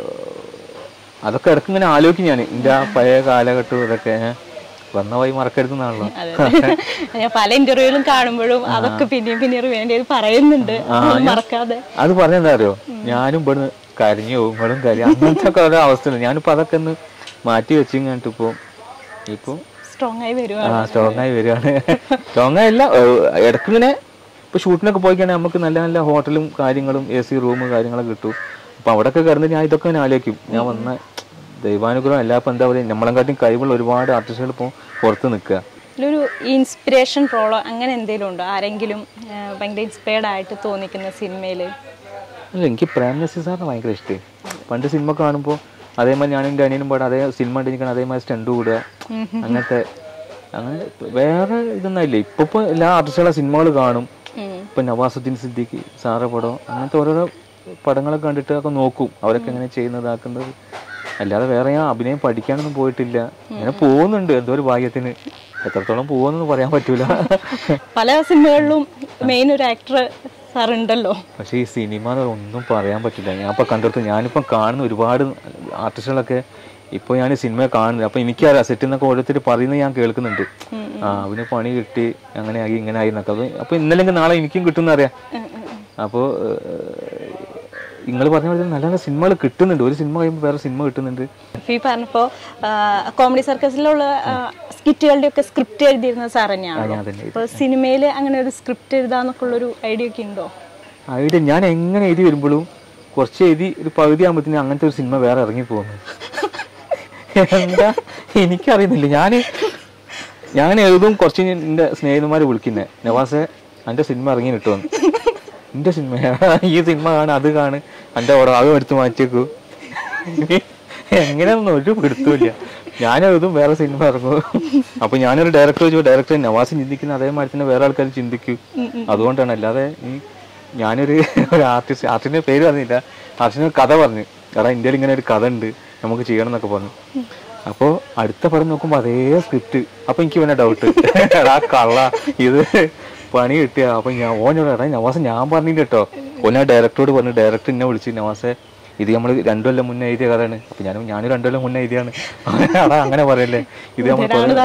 അതൊക്കെ ഇടയ്ക്ക് ഇങ്ങനെ ആലോചിക്കും ഞാൻ എൻ്റെ ആ പഴയ കാലഘട്ടവും ഇതൊക്കെ ഏഹ്, വന്ന വഴി മറക്കരുതെന്നാണല്ലോ അതെ അതെ. ഞാൻ പല ഇന്റർവ്യൂകളും കാണുമ്പോഴും അതൊക്കെ പിന്നെയും പിന്നെയും വേണ്ടി പറയുന്നുണ്ട് അതൊന്നും മറക്കാതെ അത് പറഞ്ഞെന്താ അറിയോ ഞാനും ഇവിടുന്ന് കരഞ്ഞു പോകും ഇവിടും കരഞ്ഞു അങ്ങനത്തെ ഒക്കെ ഓരോ അവസ്ഥയുണ്ട് ഞാനിപ്പോൾ അതൊക്കെ ഒന്ന് മാറ്റി വെച്ചു കഴിഞ്ഞിട്ട് ഇപ്പോൾ ഇപ്പോൾ സ്ട്രോങ് ആയി വരുവാ ആ സ്ട്രോങ് ആയി വരികയാണ് സ്ട്രോങ് ആയില്ല ഇടയ്ക്ക് ഇങ്ങനെ ഇപ്പൊ ഷൂട്ടിനൊക്കെ പോയി കഴിഞ്ഞാൽ നമുക്ക് നല്ല നല്ല ഹോട്ടലും കാര്യങ്ങളും എ സി റൂം കാര്യങ്ങളൊക്കെ കിട്ടും അപ്പൊ അവിടെയൊക്കെ കിടന്ന് ഞാൻ ഇതൊക്കെ ഇങ്ങനെ ആലോചിക്കും ഞാൻ വന്ന ദൈവാനുഗ്രഹം അല്ല ഇപ്പൊ എന്താ പറയുക നമ്മളെക്കാട്ടും കഴിവുള്ള ഒരുപാട് ആർട്ടിസ്റ്റുകൾ ഇപ്പോൾ പുറത്ത് നിൽക്കുക ഇതിലൊരു ഇൻസ്പിറേഷൻ റോളോ അങ്ങനെ എന്തെങ്കിലും ഉണ്ടോ ആരെങ്കിലും ആ, ഭയങ്കര ഇൻസ്പയർഡ് ആയിട്ട് തോന്നിക്കുന്ന സിനിമയിൽ അല്ല എനിക്ക് പ്രേം നസീർ സാറിന് ഭയങ്കര ഇഷ്ടമായി പണ്ട് സിനിമ കാണുമ്പോൾ അതേമാതിരി ഞാൻ എൻ്റെ അനിയനും പാടും അതേ സിനിമ കണ്ടിരിക്കണം അതേമാതിരി സ്റ്റണ്ട് കൂടുക അങ്ങനത്തെ അങ്ങനെ വേറെ ഇതൊന്നും ഇല്ല ഇപ്പൊ ഇപ്പൊ എല്ലാ ആർട്ടിസ്റ്റുകളുടെ സിനിമകൾ കാണും ഇപ്പൊ നവാസുദ്ദീൻ സിദ്ദീഖ് സാറ പടം അങ്ങനത്തെ ഓരോരോ പടങ്ങളൊക്കെ കണ്ടിട്ട് ഒക്കെ നോക്കും അവരൊക്കെ എങ്ങനെ ചെയ്യുന്നതാക്കുന്നത് അല്ലാതെ വേറെ ഞാൻ അഭിനയം പഠിക്കാനൊന്നും പോയിട്ടില്ല ഇങ്ങനെ പോകുന്നുണ്ട് എന്തോ ഒരു ഭാഗ്യത്തിന് എത്രത്തോളം പോകുമെന്നൊന്നും പറയാൻ പറ്റൂല പല സിനിമകളിലും മെയിൻ ഒരു ആക്ടർ സാർ ഉണ്ടല്ലോ പക്ഷേ ഈ സിനിമ എന്ന് പറഞ്ഞാൽ ഒന്നും പറയാൻ പറ്റില്ല ഞാൻ ഇപ്പൊ കണ്ടെടുത്ത് ഞാനിപ്പം കാണുന്ന ഒരുപാട് ആർട്ടിസ്റ്റുകളൊക്കെ ഇപ്പോൾ ഞാൻ സിനിമ കാണുന്നത് അപ്പൊ എനിക്കറിയാം സെറ്റിൽ നിന്നൊക്കെ ഓരോരുത്തർ പറയുന്നത് ഞാൻ കേൾക്കുന്നുണ്ട് ആ അവന് പണി കിട്ടി അങ്ങനെ ആയി ഇങ്ങനെ ആയി എന്നൊക്കെ അപ്പൊ അപ്പൊ ഇന്നല്ലെങ്കിൽ നാളെ എനിക്കും കിട്ടുന്ന അറിയാം അപ്പോൾ നിങ്ങൾ പറഞ്ഞ പോലെ തന്നെ നല്ല നല്ല സിനിമകൾ കിട്ടുന്നുണ്ട് ഒരു സിനിമ കഴിയുമ്പോൾ വേറെ സിനിമ കിട്ടുന്നുണ്ട് ഫീ പറഞ്ഞപ്പോ കോമഡി സർക്കസിലുള്ള സ്കിറ്റുകളുടെ ഒക്കെ സ്ക്രിപ്റ്റ് എഴുതിയിരുന്ന സാർ ആ, തന്നെയാണ് ഞാൻ തന്നെ അപ്പൊ സിനിമയിൽ അങ്ങനെ ഒരു സ്ക്രിപ്റ്റ് എഴുതാന്നൊക്കെ ഉള്ളൊരു ഐഡിയ ഒക്കെ ഉണ്ടോ അവിടെ ഞാൻ എങ്ങനെ എഴുതി വരുമ്പോഴും കുറച്ച് എഴുതി ഒരു പകുതി ആകുമ്പോഴത്തേനും അങ്ങനത്തെ ഒരു സിനിമ വേറെ ഇറങ്ങി പോകുന്നു എന്താ എനിക്കറിയുന്നില്ല ഞാൻ ഞാൻ എഴുതും കുറച്ച് കഴിഞ്ഞ് എൻ്റെ സ്നേഹിതന്മാർ വിളിക്കുന്നേ നവാസെ എൻ്റെ സിനിമ ഇറങ്ങി കിട്ടുമെന്ന് എൻ്റെ സിനിമ ഈ സിനിമ കാണും അത് കാണും എൻ്റെ ഓർഡർ അതും എടുത്ത് മാറ്റിയേക്കൂ എങ്ങനെയൊന്നും ഒരു പിടുത്തമില്ല ഞാൻ എഴുതും വേറെ സിനിമ ഇറങ്ങും അപ്പൊ ഞാനൊരു ഡയറക്ടർ ചോദിച്ചു ഡയറക്ടർ നവാസ് ചിന്തിക്കുന്ന അതേമാതിരി തന്നെ വേറെ ആൾക്കാർ ചിന്തിക്കൂ അതുകൊണ്ടാണ് അല്ലാതെ ഈ ഞാനൊരു ഒരു ആർട്ടിസ്റ്റ് ആർട്ടിന്റെ പേര് പറഞ്ഞില്ല ആർട്ടിന് കഥ പറഞ്ഞു എടാ ഇന്ത്യയിൽ ഇങ്ങനെ ഒരു കഥ ഉണ്ട് നമുക്ക് ചെയ്യണം എന്നൊക്കെ പറഞ്ഞു അപ്പോൾ അടുത്ത പടം നോക്കുമ്പോൾ അതേ സ്ക്രിപ്റ്റ് അപ്പൊ എനിക്ക് പിന്നെ ഡൗട്ട് എടാ കള്ള ഇത് പണി കിട്ടിയ അപ്പൊ ഞാൻ ഓനോട് എടാ നവാസ് ഞാൻ പറഞ്ഞില്ല കേട്ടോ ഓന ഡയറക്ടറോട് പറഞ്ഞു ഡയറക്ടർ എന്നെ വിളിച്ച് നവാസെ ഇത് നമ്മൾ രണ്ടു കൊല്ലം മുന്നേ എഴുതിയ കഥയാണ് അപ്പൊ ഞാനും ഞാനും രണ്ടു കൊല്ലം മുന്നേ എഴുതിയാണ് അടാ അങ്ങനെ പറയല്ലേ ഇത് നമ്മൾ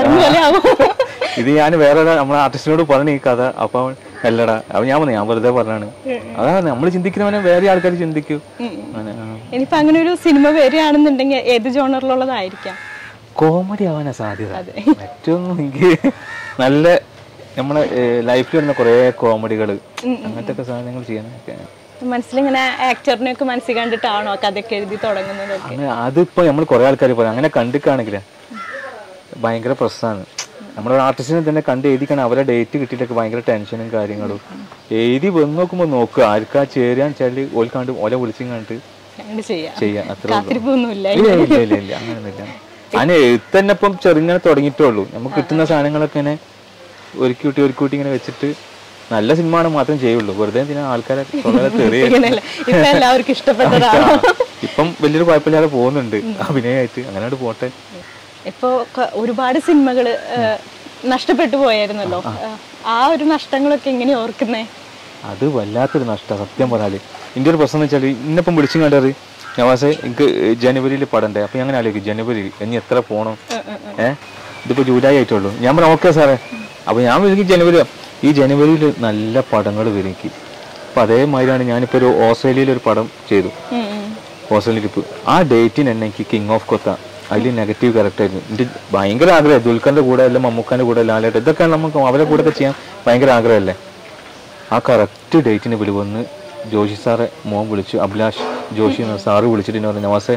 ഇത് ഞാൻ വേറെ ഒരാ- നമ്മളെ ആർട്ടിസ്റ്റിനോട് പറഞ്ഞു ഈ കഥ അപ്പൊ അവൻ അല്ലടാ അപ്പൊ ഞാൻ പറഞ്ഞു ഞാൻ വെറുതെ പറഞ്ഞാണ് അതാണ് നമ്മൾ ചിന്തിക്കുന്നവനെ വേറെ ആൾക്കാർ ചിന്തിക്കൂ അങ്ങനെ, ആ. ഇനിയിപ്പോ അങ്ങനെ ഒരു സിനിമ വരികയാണെന്നുണ്ടെങ്കിൽ ഏത് ജോണറിലുള്ളതായിരിക്കാം കോമഡി ആവാനാ സാധ്യത മറ്റൊന്നും എനിക്ക് നല്ല നമ്മളെ ലൈഫിൽ വരുന്ന കുറേ കോമഡികൾ അങ്ങനത്തെ ഒക്കെ സാധനങ്ങൾ ചെയ്യാനൊക്കെ മനസ്സിലിങ്ങനെ ആക്ടറിനെയൊക്കെ മനസ്സിൽ കണ്ടിട്ടാണോ കഥയൊക്കെ എഴുതി തുടങ്ങുന്നതൊക്കെ അങ്ങനെ അതിപ്പോ നമ്മൾ കുറെ ആൾക്കാർ പറയും അങ്ങനെ കണ്ടിക്കാണെങ്കിലേ ഭയങ്കര പ്രശ്നമാണ് നമ്മുടെ ആർട്ടിസ്റ്റിനെ തന്നെ കണ്ട് എഴുതിക്കണം അവരെ ഡേറ്റ് കിട്ടിയിട്ടൊക്കെ ഭയങ്കര ടെൻഷനും കാര്യങ്ങളും എഴുതി വന്ന് നോക്കുമ്പോൾ നോക്കുക ആർക്കാ ചേരാൻ വെച്ചാല് ഓൽക്കാണ്ട് ഓല വിളിച്ചും കണ്ടിട്ട് അങ്ങനെ ചെയ്യാം ചെയ്യാം അത്ര കാത്തിരിപ്പൊന്നുമില്ല ഇല്ല ഇല്ല ഇല്ല ഇല്ല അങ്ങനെയൊന്നുമില്ല ഞാൻ എഴുത്ത് തന്നെ ഇപ്പം ചെറുങ്ങനെ തുടങ്ങിയിട്ടേ ഉള്ളൂ നമുക്ക് കിട്ടുന്ന സാധനങ്ങളൊക്കെ ഇങ്ങനെ ഒരുക്കി കൂട്ടി ഒരുക്കി കൂട്ടി ഇങ്ങനെ വെച്ചിട്ട് നല്ല സിനിമ ആണ് മാത്രം ചെയ്യുള്ളൂ വെറുതെ എന്തിനാ ആൾക്കാരെ തൊള്ളയിലെ തെറിയ ഇങ്ങനെയല്ല ഇപ്പൊ എല്ലാവർക്കും ഇഷ്ടപ്പെട്ടതാണ് ഇപ്പം വലിയൊരു കുഴപ്പമില്ലാതെ പോകുന്നുണ്ട് അഭിനയമായിട്ട് അങ്ങനെ പോട്ടെ ഇപ്പോ ക- ഒരുപാട് സിനിമകൾ നഷ്ടപ്പെട്ടു പോയായിരുന്നല്ലോ ഏഹ്, ആ ഒരു നഷ്ടങ്ങളൊക്കെ എങ്ങനെ ഓർക്കുന്നേ അത് വല്ലാത്തൊരു നഷ്ടം സത്യം പറഞ്ഞാല് ഇതിന്റെ ഒരു പ്രശ്നം എന്ന് വെച്ചാൽ ഇന്നിപ്പം വിളിച്ചും കണ്ടത് നവാസെ എനിക്ക് ജനുവരിയിൽ പടണ്ടേ അപ്പൊ ഞാൻ അങ്ങനെ ആലോചിക്കും ജനുവരി ഇനി എത്ര പോണം ഏഹ് ഇതിപ്പോ ജൂലൈ ആയിട്ടുള്ളൂ ഞാൻ പറഞ്ഞു ഓക്കെ സാറേ അപ്പൊ ഞാൻ വിളിക്കും ജനുവരി ഈ ജനുവരിയിൽ നല്ല പടങ്ങൾ വരും എനിക്ക് അപ്പൊ അതേമാതിരിയാണ് ഞാനിപ്പോ ഒരു ഓസ്ട്രേലിയയിൽ ഒരു പടം ചെയ്തു ഉം, ഉം. ഓസ്ട്രേലിയ ട്രിപ്പ് ആ ഡേറ്റിന് തന്നെ എനിക്ക് കിങ് ഓഫ് കൊത്ത അതിൽ നെഗറ്റീവ് ക്യാരക്ടർ ആയിരുന്നു എൻ്റെ ഭയങ്കര ആഗ്രഹം ദുൽഖറിന്റെ കൂടെ അല്ല മമ്മൂക്കാന്റെ കൂടെ ലാലേട്ട് ഇതൊക്കെ നമുക്ക് അവരെ കൂടെ ഒക്കെ ചെയ്യാൻ ഭയങ്കര ആഗ്രഹമല്ലേ ആ കറക്റ്റ് ഡേറ്റിന് വിളി വന്ന് ജോഷി സാറെ മോൻ വിളിച്ചു അഭിലാഷ് ജോഷി എന്ന സാറ് വിളിച്ചിട്ട് എന്നെ പറഞ്ഞു നവാസെ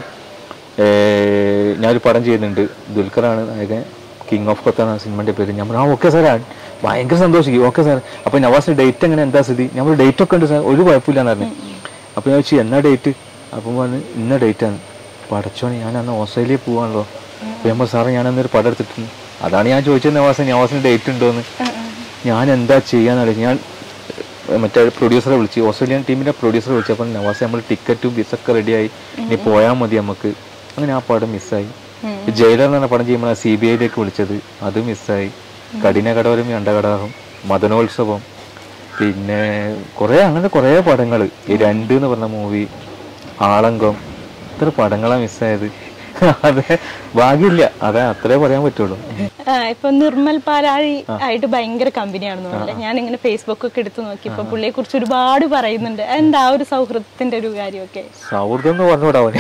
ഏർ ഞാനൊരു പടം ചെയ്യുന്നുണ്ട് ദുൽഖറാണ് നായകൻ കിങ് ഓഫ് കൊത്ത എന്ന സിനിമന്റെ പേര് ഞാൻ പറഞ്ഞു ആ ഓക്കെ സാറേ ഭയങ്കര സന്തോഷിക്കും ഓക്കെ സാർ അപ്പൊ നവാസിന്റെ ഡേറ്റ് എങ്ങനെ എന്താ സ്ഥിതി ഞാൻ ഡേറ്റ് ഒക്കെ ഉണ്ട് സാർ ഒരു കുഴപ്പമില്ലാന്ന് പറഞ്ഞു അപ്പൊ ഞാൻ വെച്ചു എന്നാ ഡേറ്റ് അപ്പം പറഞ്ഞു ഇന്ന ഡേറ്റാണ് പടച്ചോനെ ഞാൻ അന്ന് ഓസ്ട്രേലിയ പോവാണല്ലോ അപ്പൊ ഞാൻ പറഞ്ഞു സാറേ ഞാൻ അന്നൊരു പടം എടുത്തിട്ടുണ്ട് അതാണ് ഞാൻ ചോദിച്ചത് നവാസിന് നവാസിന് ഡേറ്റ് ഉണ്ടോന്ന് ഞാൻ എന്താ ചെയ്യാന്നറിയാം ഞാൻ ഏഹ് മറ്റേ പ്രൊഡ്യൂസറെ വിളിച്ച് ഓസ്ട്രേലിയൻ ടീമിന്റെ പ്രൊഡ്യൂസറെ വിളിച്ചപ്പോൾ നവാസ് നമ്മൾ ടിക്കറ്റും ബിസൊക്കെ റെഡിയായി ഇനി പോയാൽ മതി നമുക്ക് അങ്ങനെ ആ പടം മിസ്സായി ജയിലർ എന്ന് പറഞ്ഞ പടം ചെയ്യുമ്പോൾ സി ബി ഐയിലേക്ക് വിളിച്ചത് അത് മിസ്സായി കഠിന കടവരും അണ്ടകടാഹം മദനോത്സവം പിന്നെ കുറേ അങ്ങനെ കുറേ പടങ്ങൾ ഈ രണ്ട് എന്ന് പറഞ്ഞ മൂവി ആളങ്കം ഇത്ര പടങ്ങളാണ് മിസ്സായത് അതെ ഭാഗ്യമില്ല അതെ അത്രേ പറയാൻ പറ്റുള്ളൂ ആ, ഇപ്പൊ നിർമ്മൽ പാലാഴി ആയിട്ട് ഭയങ്കര കമ്പനിയാണെന്ന് പറഞ്ഞില്ല ഞാൻ ഇങ്ങനെ ഫേസ്ബുക്ക് ഒക്കെ എടുത്തു നോക്കി ഇപ്പൊ പുള്ളിയെ കുറിച്ച് ഒരുപാട് പറയുന്നുണ്ട് എന്താ ആ ഒരു സൗഹൃദത്തിന്റെ ഒരു കാര്യമൊക്കെ സൗഹൃദം എന്ന് പറഞ്ഞുകൂടാ അവന്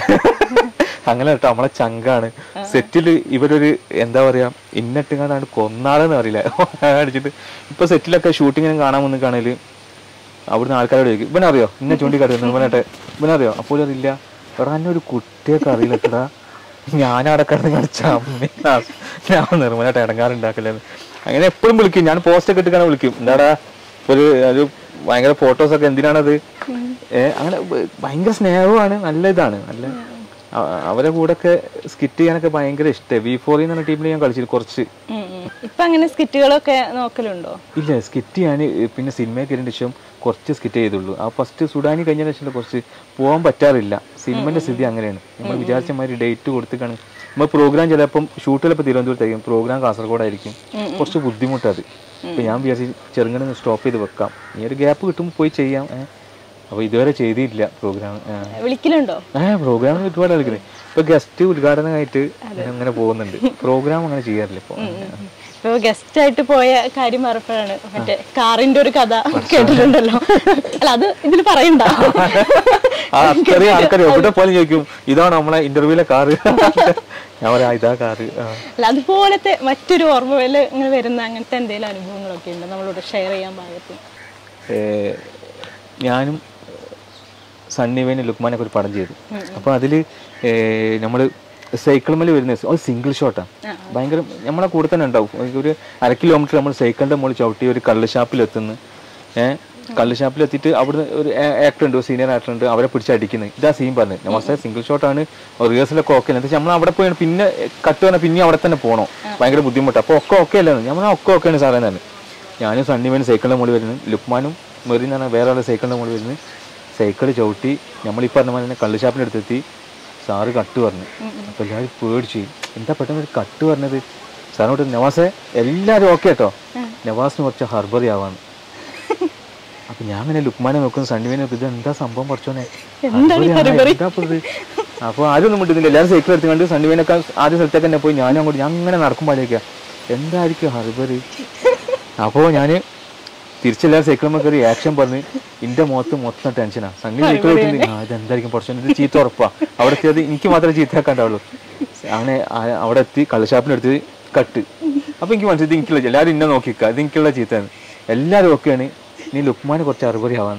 അങ്ങനെ കേട്ടോ നമ്മളെ ചങ്കാണ് സെറ്റിൽ ഇവരൊരു എന്താ പറയാ ഇന്നിട്ടുകാണ്ടാണ് കൊന്നാളെന്ന് അറിയില്ല അടിച്ചിട്ട് ഇപ്പൊ സെറ്റിലൊക്കെ ഷൂട്ടിങ്ങിനും കാണാൻ വന്ന് കാണല് അവിടുന്ന് ആൾക്കാരോട് ചോദിക്കും ഇവനറിയോ ഇന്നെ ചൂണ്ടിക്കാട്ടുന്നു ഇവനാട്ടെ ഇവനറിയോ അപ്പോൾ അറിയില്ല എടാ എന്നെ ഒരു കുട്ടിയൊക്കെ അറിയില്ലട്ടാ ഞാനവിടെ കിടന്ന് കളിച്ച അമ്മ ഞാൻ നിർമ്മലായിട്ട് ഇടങ്ങാറുണ്ടാക്കലെന്ന് അങ്ങനെ എപ്പോഴും വിളിക്കും ഞാൻ പോസ്റ്റ് ഒക്കെ ഇട്ടിട്ടാണ് വിളിക്കും എന്താടാ ഒരു ഒരു ഭയങ്കര ഫോട്ടോസ് ഒക്കെ എന്തിനാണത് ഏ അങ്ങനെ ഭ- ഭയങ്കര സ്നേഹമാണ് നല്ല ഇതാണ് നല്ല അ- അവരെ കൂടെ ഒക്കെ സ്കിറ്റ് ചെയ്യാനൊക്കെ ഭയങ്കര ഇഷ്ടമാണ് വി ഫോർ എന്ന് പറഞ്ഞ ടീമിൽ ഞാൻ കളിച്ചിട്ട് കുറച്ച് ഉം, ഉം. ഇപ്പൊ അങ്ങനെ സ്കിറ്റുകളൊക്കെ നോക്കലുണ്ടോ ഇല്ല സ്കിറ്റ് ഞാൻ പിന്നെ സിനിമയിൽ കയറിയ ശേഷം കുറച്ച് സ്കിറ്റ് ചെയ്തുള്ളൂ ആ ഫസ്റ്റ് സുഡാനി കഴിഞ്ഞ ശേഷം കുറച്ച് പോകാൻ പറ്റാറില്ല സിനിമന്റെ സ്ഥിതി അങ്ങനെയാണ് നമ്മൾ വിചാരിച്ച മാതിരി ഡേറ്റ് കൊടുത്തിട്ടാണ് നമ്മൾ പ്രോഗ്രാം ചിലപ്പം ഷൂട്ട് ചിലപ്പോൾ തിരുവനന്തപുരത്തായിരിക്കും പ്രോഗ്രാം കാസർഗോഡായിരിക്കും കുറച്ച് ബുദ്ധിമുട്ടത് ഇപ്പൊ ഞാൻ വിചാരിച്ച് ചെറുങ്ങനെ സ്റ്റോപ്പ് ചെയ്ത് വെക്കാം ഈ ഒരു ഗ്യാപ്പ് കിട്ടുമ്പോൾ പോയി ചെയ്യാം ഏ. അപ്പൊ ഇതുവരെ ചെയ്തിട്ടില്ല പ്രോഗ്രാം വിളിക്കലുണ്ടോ ഏ പ്രോഗ്രാം ഒരുപാട് കളിക്കുന്നത് ഇപ്പൊ ഗസ്റ്റ് ഉദ്ഘാടനമായിട്ട് അങ്ങനെ പോകുന്നുണ്ട് പ്രോഗ്രാം അങ്ങനെ ചെയ്യാറില്ല ഇപ്പൊ ഇപ്പൊ ഗസ്റ്റ് ആയിട്ട് പോയ കാര്യം പറഞ്ഞപ്പോഴാണ് മറ്റേ കാറിന്റെ ഒരു കഥ കേട്ടിട്ടുണ്ടല്ലോ അല്ല അത് ഇതിൽ പറയണ്ട ആ അത്രയും ആൾക്കാർ എവിടെ പോലും ചോദിക്കും ഇതാണ് നമ്മളെ ഇന്റർവ്യൂലെ കാറ് ഞാൻ പറയാം ഇതാ കാറ് ആ. അല്ല അതുപോലത്തെ മറ്റൊരു ഓർമ്മയില് ഇങ്ങനെ വരുന്ന അങ്ങനത്തെ എന്തെങ്കിലും അനുഭവങ്ങളൊക്കെ ഉണ്ട് നമ്മളോട് ഷെയർ ചെയ്യാൻ പാകത്തിന് ഏ, ഞാനും സണ്ണിവേനും ലുക്മാനൊക്കെ ഒരു പടം ചെയ്തു അപ്പോൾ അതിൽ നമ്മൾ സൈക്കിൾ മേലെ വരുന്ന അത് സിംഗിൾ ഷോട്ടാണ് ഭയങ്കര നമ്മളെ കൂടെ തന്നെ ഉണ്ടാവും ഒരു അര കിലോമീറ്റർ നമ്മൾ സൈക്കിളിൻ്റെ മുകളിൽ ചവിട്ടി ഒരു കള്ള് ഷാപ്പിൽ എത്തുന്നു ഏഹ് കള്ള് ഷാപ്പിൽ എത്തിയിട്ട് അവിടുന്ന് ഒരു ആക്ടർ ഉണ്ട് സീനിയർ ആക്ടർ ഉണ്ട് അവരെ പിടിച്ച് അടിക്കുന്നത് ഇതാ സീൻ പറഞ്ഞത് നമസ്തേ സിംഗിൾ ഷോട്ടാണ് റിഹേഴ്സലൊക്കെ ഓക്കെ എന്താ വെച്ചാൽ നമ്മൾ അവിടെ പോയി പിന്നെ കട്ട് പറഞ്ഞാൽ പിന്നെ അവിടെ തന്നെ പോകണം ഭയങ്കര ബുദ്ധിമുട്ടാണ് അപ്പോൾ ഒക്കെ ഓക്കെ അല്ലേ നമ്മൾ ഒക്കെ ഓക്കെയാണ് സാറേ തന്നെ ഞാനും സണ്ണിമേനും സൈക്കിളിൻ്റെ മുകളിൽ വരുന്നു ലുക്മാനും മെറിൻ എന്ന് പറഞ്ഞാൽ വേറെ ആളെ സൈക്കിളിൻ്റെ മുകളിൽ വരുന്നു സൈക്കിൾ ചവിട്ടി നമ്മൾ ഈ പറഞ്ഞ പോലെ തന്നെ കള്ള് ഷാപ്പിൻ്റെ അടുത്തെത്തി സാറ് കട്ട് പറഞ്ഞു അപ്പോൾ എല്ലാവരും പേടിച്ചു എന്താ പെട്ടെന്ന് ഒരു കട്ട് പറഞ്ഞത് സാറിനോട് നവാസെ എല്ലാവരും ഓക്കെ കേട്ടോ നവാസിന് കുറച്ച് ഹർബറി ആവാന്ന് അപ്പൊ ഞാൻ അങ്ങനെ ലുക്മാനെ നോക്കുന്നു സണ്ണിമേനെ നോക്കും ഇത് എന്താ സംഭവം പഠിച്ചോനെ എന്താ ഇപ്പൊ ഇത് അപ്പൊ ആരും ഒന്നും മിണ്ടുന്നില്ല എല്ലാവരും സൈക്കിൾ എടുത്ത് കണ്ട് സണ്ണിമേനൊക്കെ ആദ്യ സ്ഥലത്തേക്ക് തന്നെ പോയി ഞാനും അങ്ങോട്ട് ഞാൻ അങ്ങനെ നടക്കുമ്പോഴേക്കാ എന്തായിരിക്കും ഹർബറി അപ്പോൾ ഞാൻ തിരിച്ചെല്ലാവരും സൈക്കിളുമ്പോൾ കയറി ആക്ഷൻ പറഞ്ഞ് എന്റെ മുഖത്ത് മൊത്തം ടെൻഷനാ സണ്ണി സൈക്കിൾ ഓട്ടുന്നത് ആ ഇതെന്തായിരിക്കും കുറച്ച് ഇത് ചീത്ത ഉറപ്പാ അവിടെ എത്തിയത് എനിക്ക് മാത്രമേ ചീത്തയാക്കാണ്ടാവുള്ളൂ അങ്ങനെ ആ- അവിടെ എത്തി കള്ളുഷാപ്പിൻ്റെ അടുത്ത് കട്ട് അപ്പൊ എനിക്ക് മനസ്സിലായി ഇത് എനിക്കുള്ള എല്ലാവരും ഇന്നെ നോക്കിക്ക ഇത് എനിക്കുള്ള ചീത്തയാണ് എല്ലാവരും ഓക്കെയാണ് നീ ലുക്മാന് കുറച്ച് അറുപറി ആവാന്ന്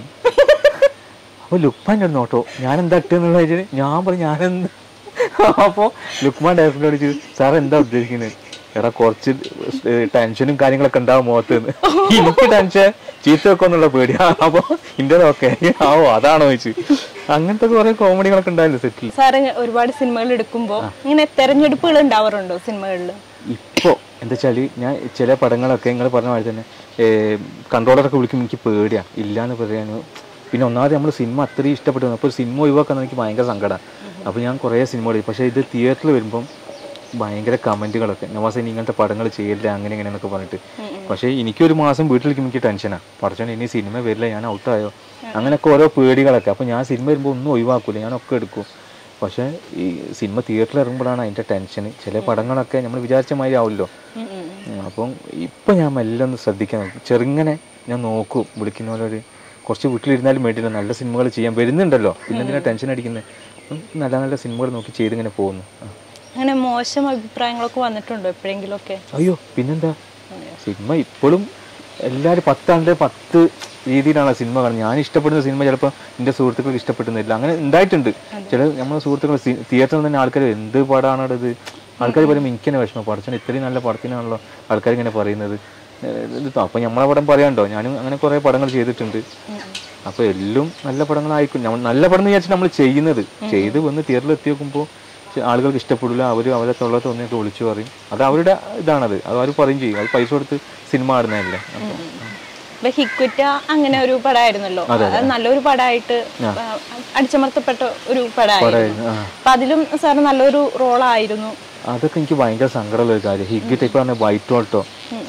അപ്പൊ ലുക്മാൻ്റെ ഒരു നോട്ടോ ഞാൻ എന്താ ഇട്ടെന്നുള്ള വെച്ചാൽ ഞാൻ പറഞ്ഞു ഞാനെന്ത് അപ്പോ ലുക്മാൻ ഡയറക്ടറോട് ചോദിച്ചു സാർ എന്താ ഉദ്ദേശിക്കുന്നത് എടാ കുറച്ച് ടെൻഷനും കാര്യങ്ങളൊക്കെ ഉണ്ടാവും മുഖത്ത് നിന്ന് എനിക്ക് ടെൻഷൻ ചീത്ത വെക്കുന്നുള്ള പേടിയാ അപ്പൊ ഇന്റെ ഓക്കെ ആവോ അതാണോ ചോദിച്ചു അങ്ങനത്തെ കുറെ കോമഡികളൊക്കെ ഉണ്ടായില്ലേ സെറ്റിൽ സാറ് ഒരുപാട് സിനിമകൾ എടുക്കുമ്പോൾ ഇങ്ങനെ തെരഞ്ഞെടുപ്പുകൾ ഉണ്ടാവാറുണ്ടോ സിനിമകളിൽ ഇപ്പോ എന്താ വെച്ചാല് ഞാൻ ചില പടങ്ങളൊക്കെ നിങ്ങൾ പറഞ്ഞ മാതിരി തന്നെ കൺട്രോളറൊക്കെ വിളിക്കുമ്പോൾ എനിക്ക് പേടിയാ ഇല്ലാന്ന് പറയാനോ പിന്നെ ഒന്നാമത് നമ്മൾ സിനിമ അത്രയും ഇഷ്ടപ്പെട്ടു അപ്പോൾ ഒരു സിനിമ ഒഴിവാക്കാൻ എനിക്ക് ഭയങ്കര സങ്കടമാണ് അപ്പോൾ ഞാൻ കുറേ സിനിമ എടുക്കും പക്ഷേ ഇത് തിയേറ്ററിൽ വരുമ്പം ഭയങ്കര കമന്റുകളൊക്കെ നവാസ് ഇനി ഇങ്ങനത്തെ പടങ്ങൾ ചെയ്യില്ല അങ്ങനെ ഇങ്ങനെ എന്നൊക്കെ പറഞ്ഞിട്ട് പക്ഷേ എനിക്കൊരു മാസം വീട്ടിലിരിക്കുമ്പോൾ എനിക്ക് ടെൻഷനാണ് പഠിച്ചോണ്ട് ഇനി സിനിമ വരില്ല ഞാൻ ഔട്ടായോ അങ്ങനെയൊക്കെ ഓരോ പേടികളൊക്കെ അപ്പോൾ ഞാൻ സിനിമ വരുമ്പോൾ ഒന്നും ഒഴിവാക്കൂല ഞാനൊക്കെ എടുക്കും പക്ഷേ ഈ സിനിമ തിയേറ്ററിൽ ഇറങ്ങുമ്പോഴാണ് അതിൻ്റെ ടെൻഷൻ ചില പടങ്ങളൊക്കെ നമ്മൾ വിചാരിച്ച മാതിരി ആവില്ലോ ഉം, അപ്പം ഇപ്പം ഞാൻ മെല്ലെ ഒന്ന് ശ്രദ്ധിക്കാൻ നോക്കും ചെറുങ്ങനെ ഞാൻ നോക്കും വിളിക്കുന്നവരൊരു കുറച്ച് വീട്ടിലിരുന്നാലും വേണ്ടിയില്ല നല്ല സിനിമകൾ ചെയ്യാൻ വരുന്നുണ്ടല്ലോ പിന്നെ എന്തിനാ ടെൻഷൻ അടിക്കുന്നത് ഉം, നല്ല നല്ല സിനിമകൾ നോക്കി ചെയ്തിങ്ങനെ പോകുന്നു ആ. അങ്ങനെ മോശം അഭിപ്രായങ്ങളൊക്കെ വന്നിട്ടുണ്ടോ എപ്പോഴെങ്കിലും ഒക്കെ അയ്യോ പിന്നെന്താ സിനിമ ഇപ്പോഴും എല്ലാവരും പത്താണ്ട് പത്ത് രീതിയിലാണ് സിനിമ കാണുന്നത് ഞാൻ ഇഷ്ടപ്പെടുന്ന സിനിമ ചിലപ്പോൾ എൻ്റെ സുഹൃത്തുക്കൾക്ക് ഇഷ്ടപ്പെടുന്നില്ല അങ്ങനെ ഉണ്ടായിട്ടുണ്ട് ചില നമ്മളെ സുഹൃത്തുക്കൾ തിയേറ്ററിൽ തന്നെ ആൾക്കാർ എന്ത് പടമാണ് ഇത് ആൾക്കാർ പറയുമ്പോൾ എനിക്ക് തന്നെ വിഷമം പഠിച്ചാൽ ഇത്രയും നല്ല പടത്തിനാണല്ലോ ആൾക്കാർ ഇങ്ങനെ പറയുന്നത് ഏഹ് ഇത് അപ്പോൾ നമ്മളെ പടം പറയാണ്ടോ ഞാനും അങ്ങനെ കുറേ പടങ്ങൾ ചെയ്തിട്ടുണ്ട് അപ്പോൾ എല്ലാം നല്ല പടങ്ങളായിരിക്കും നമ്മൾ നല്ല പടം എന്ന് വിചാരിച്ച് നമ്മൾ ചെയ്യുന്നത് ചെയ്ത് വന്ന് തിയേറ്ററിൽ എത്തി നോക്കുമ്പോൾ ആളുകൾക്ക് ഇഷ്ടപ്പെടില്ല അവർ അവരെ തൊള്ള തോന്നിയൊക്കെ വിളിച്ചു പറയും അത് അവരുടെ ഇതാണത് അത് അവർ പറയും ചെയ്യും അത് പൈസ കൊടുത്ത് സിനിമ ആടുന്നതല്ലേ അപ്പോൾ ഇപ്പൊ ഹിക്കുറ്റ അങ്ങനെ ഒരു പടമായിരുന്നല്ലോ അത് നല്ലൊരു പടമായിട്ട് ആ, അടിച്ചമർത്തപ്പെട്ട ഒരു പടമായിരുന്നു ആ. അപ്പൊ അതിലും സാറ് നല്ലൊരു റോളായിരുന്നു അതൊക്കെ എനിക്ക് ഭയങ്കര സങ്കടമുള്ള ഒരു കാര്യം ഹിഗിട്ട് ഇപ്പോൾ പറഞ്ഞ വൈറ്റ് ഓൾട്ടോ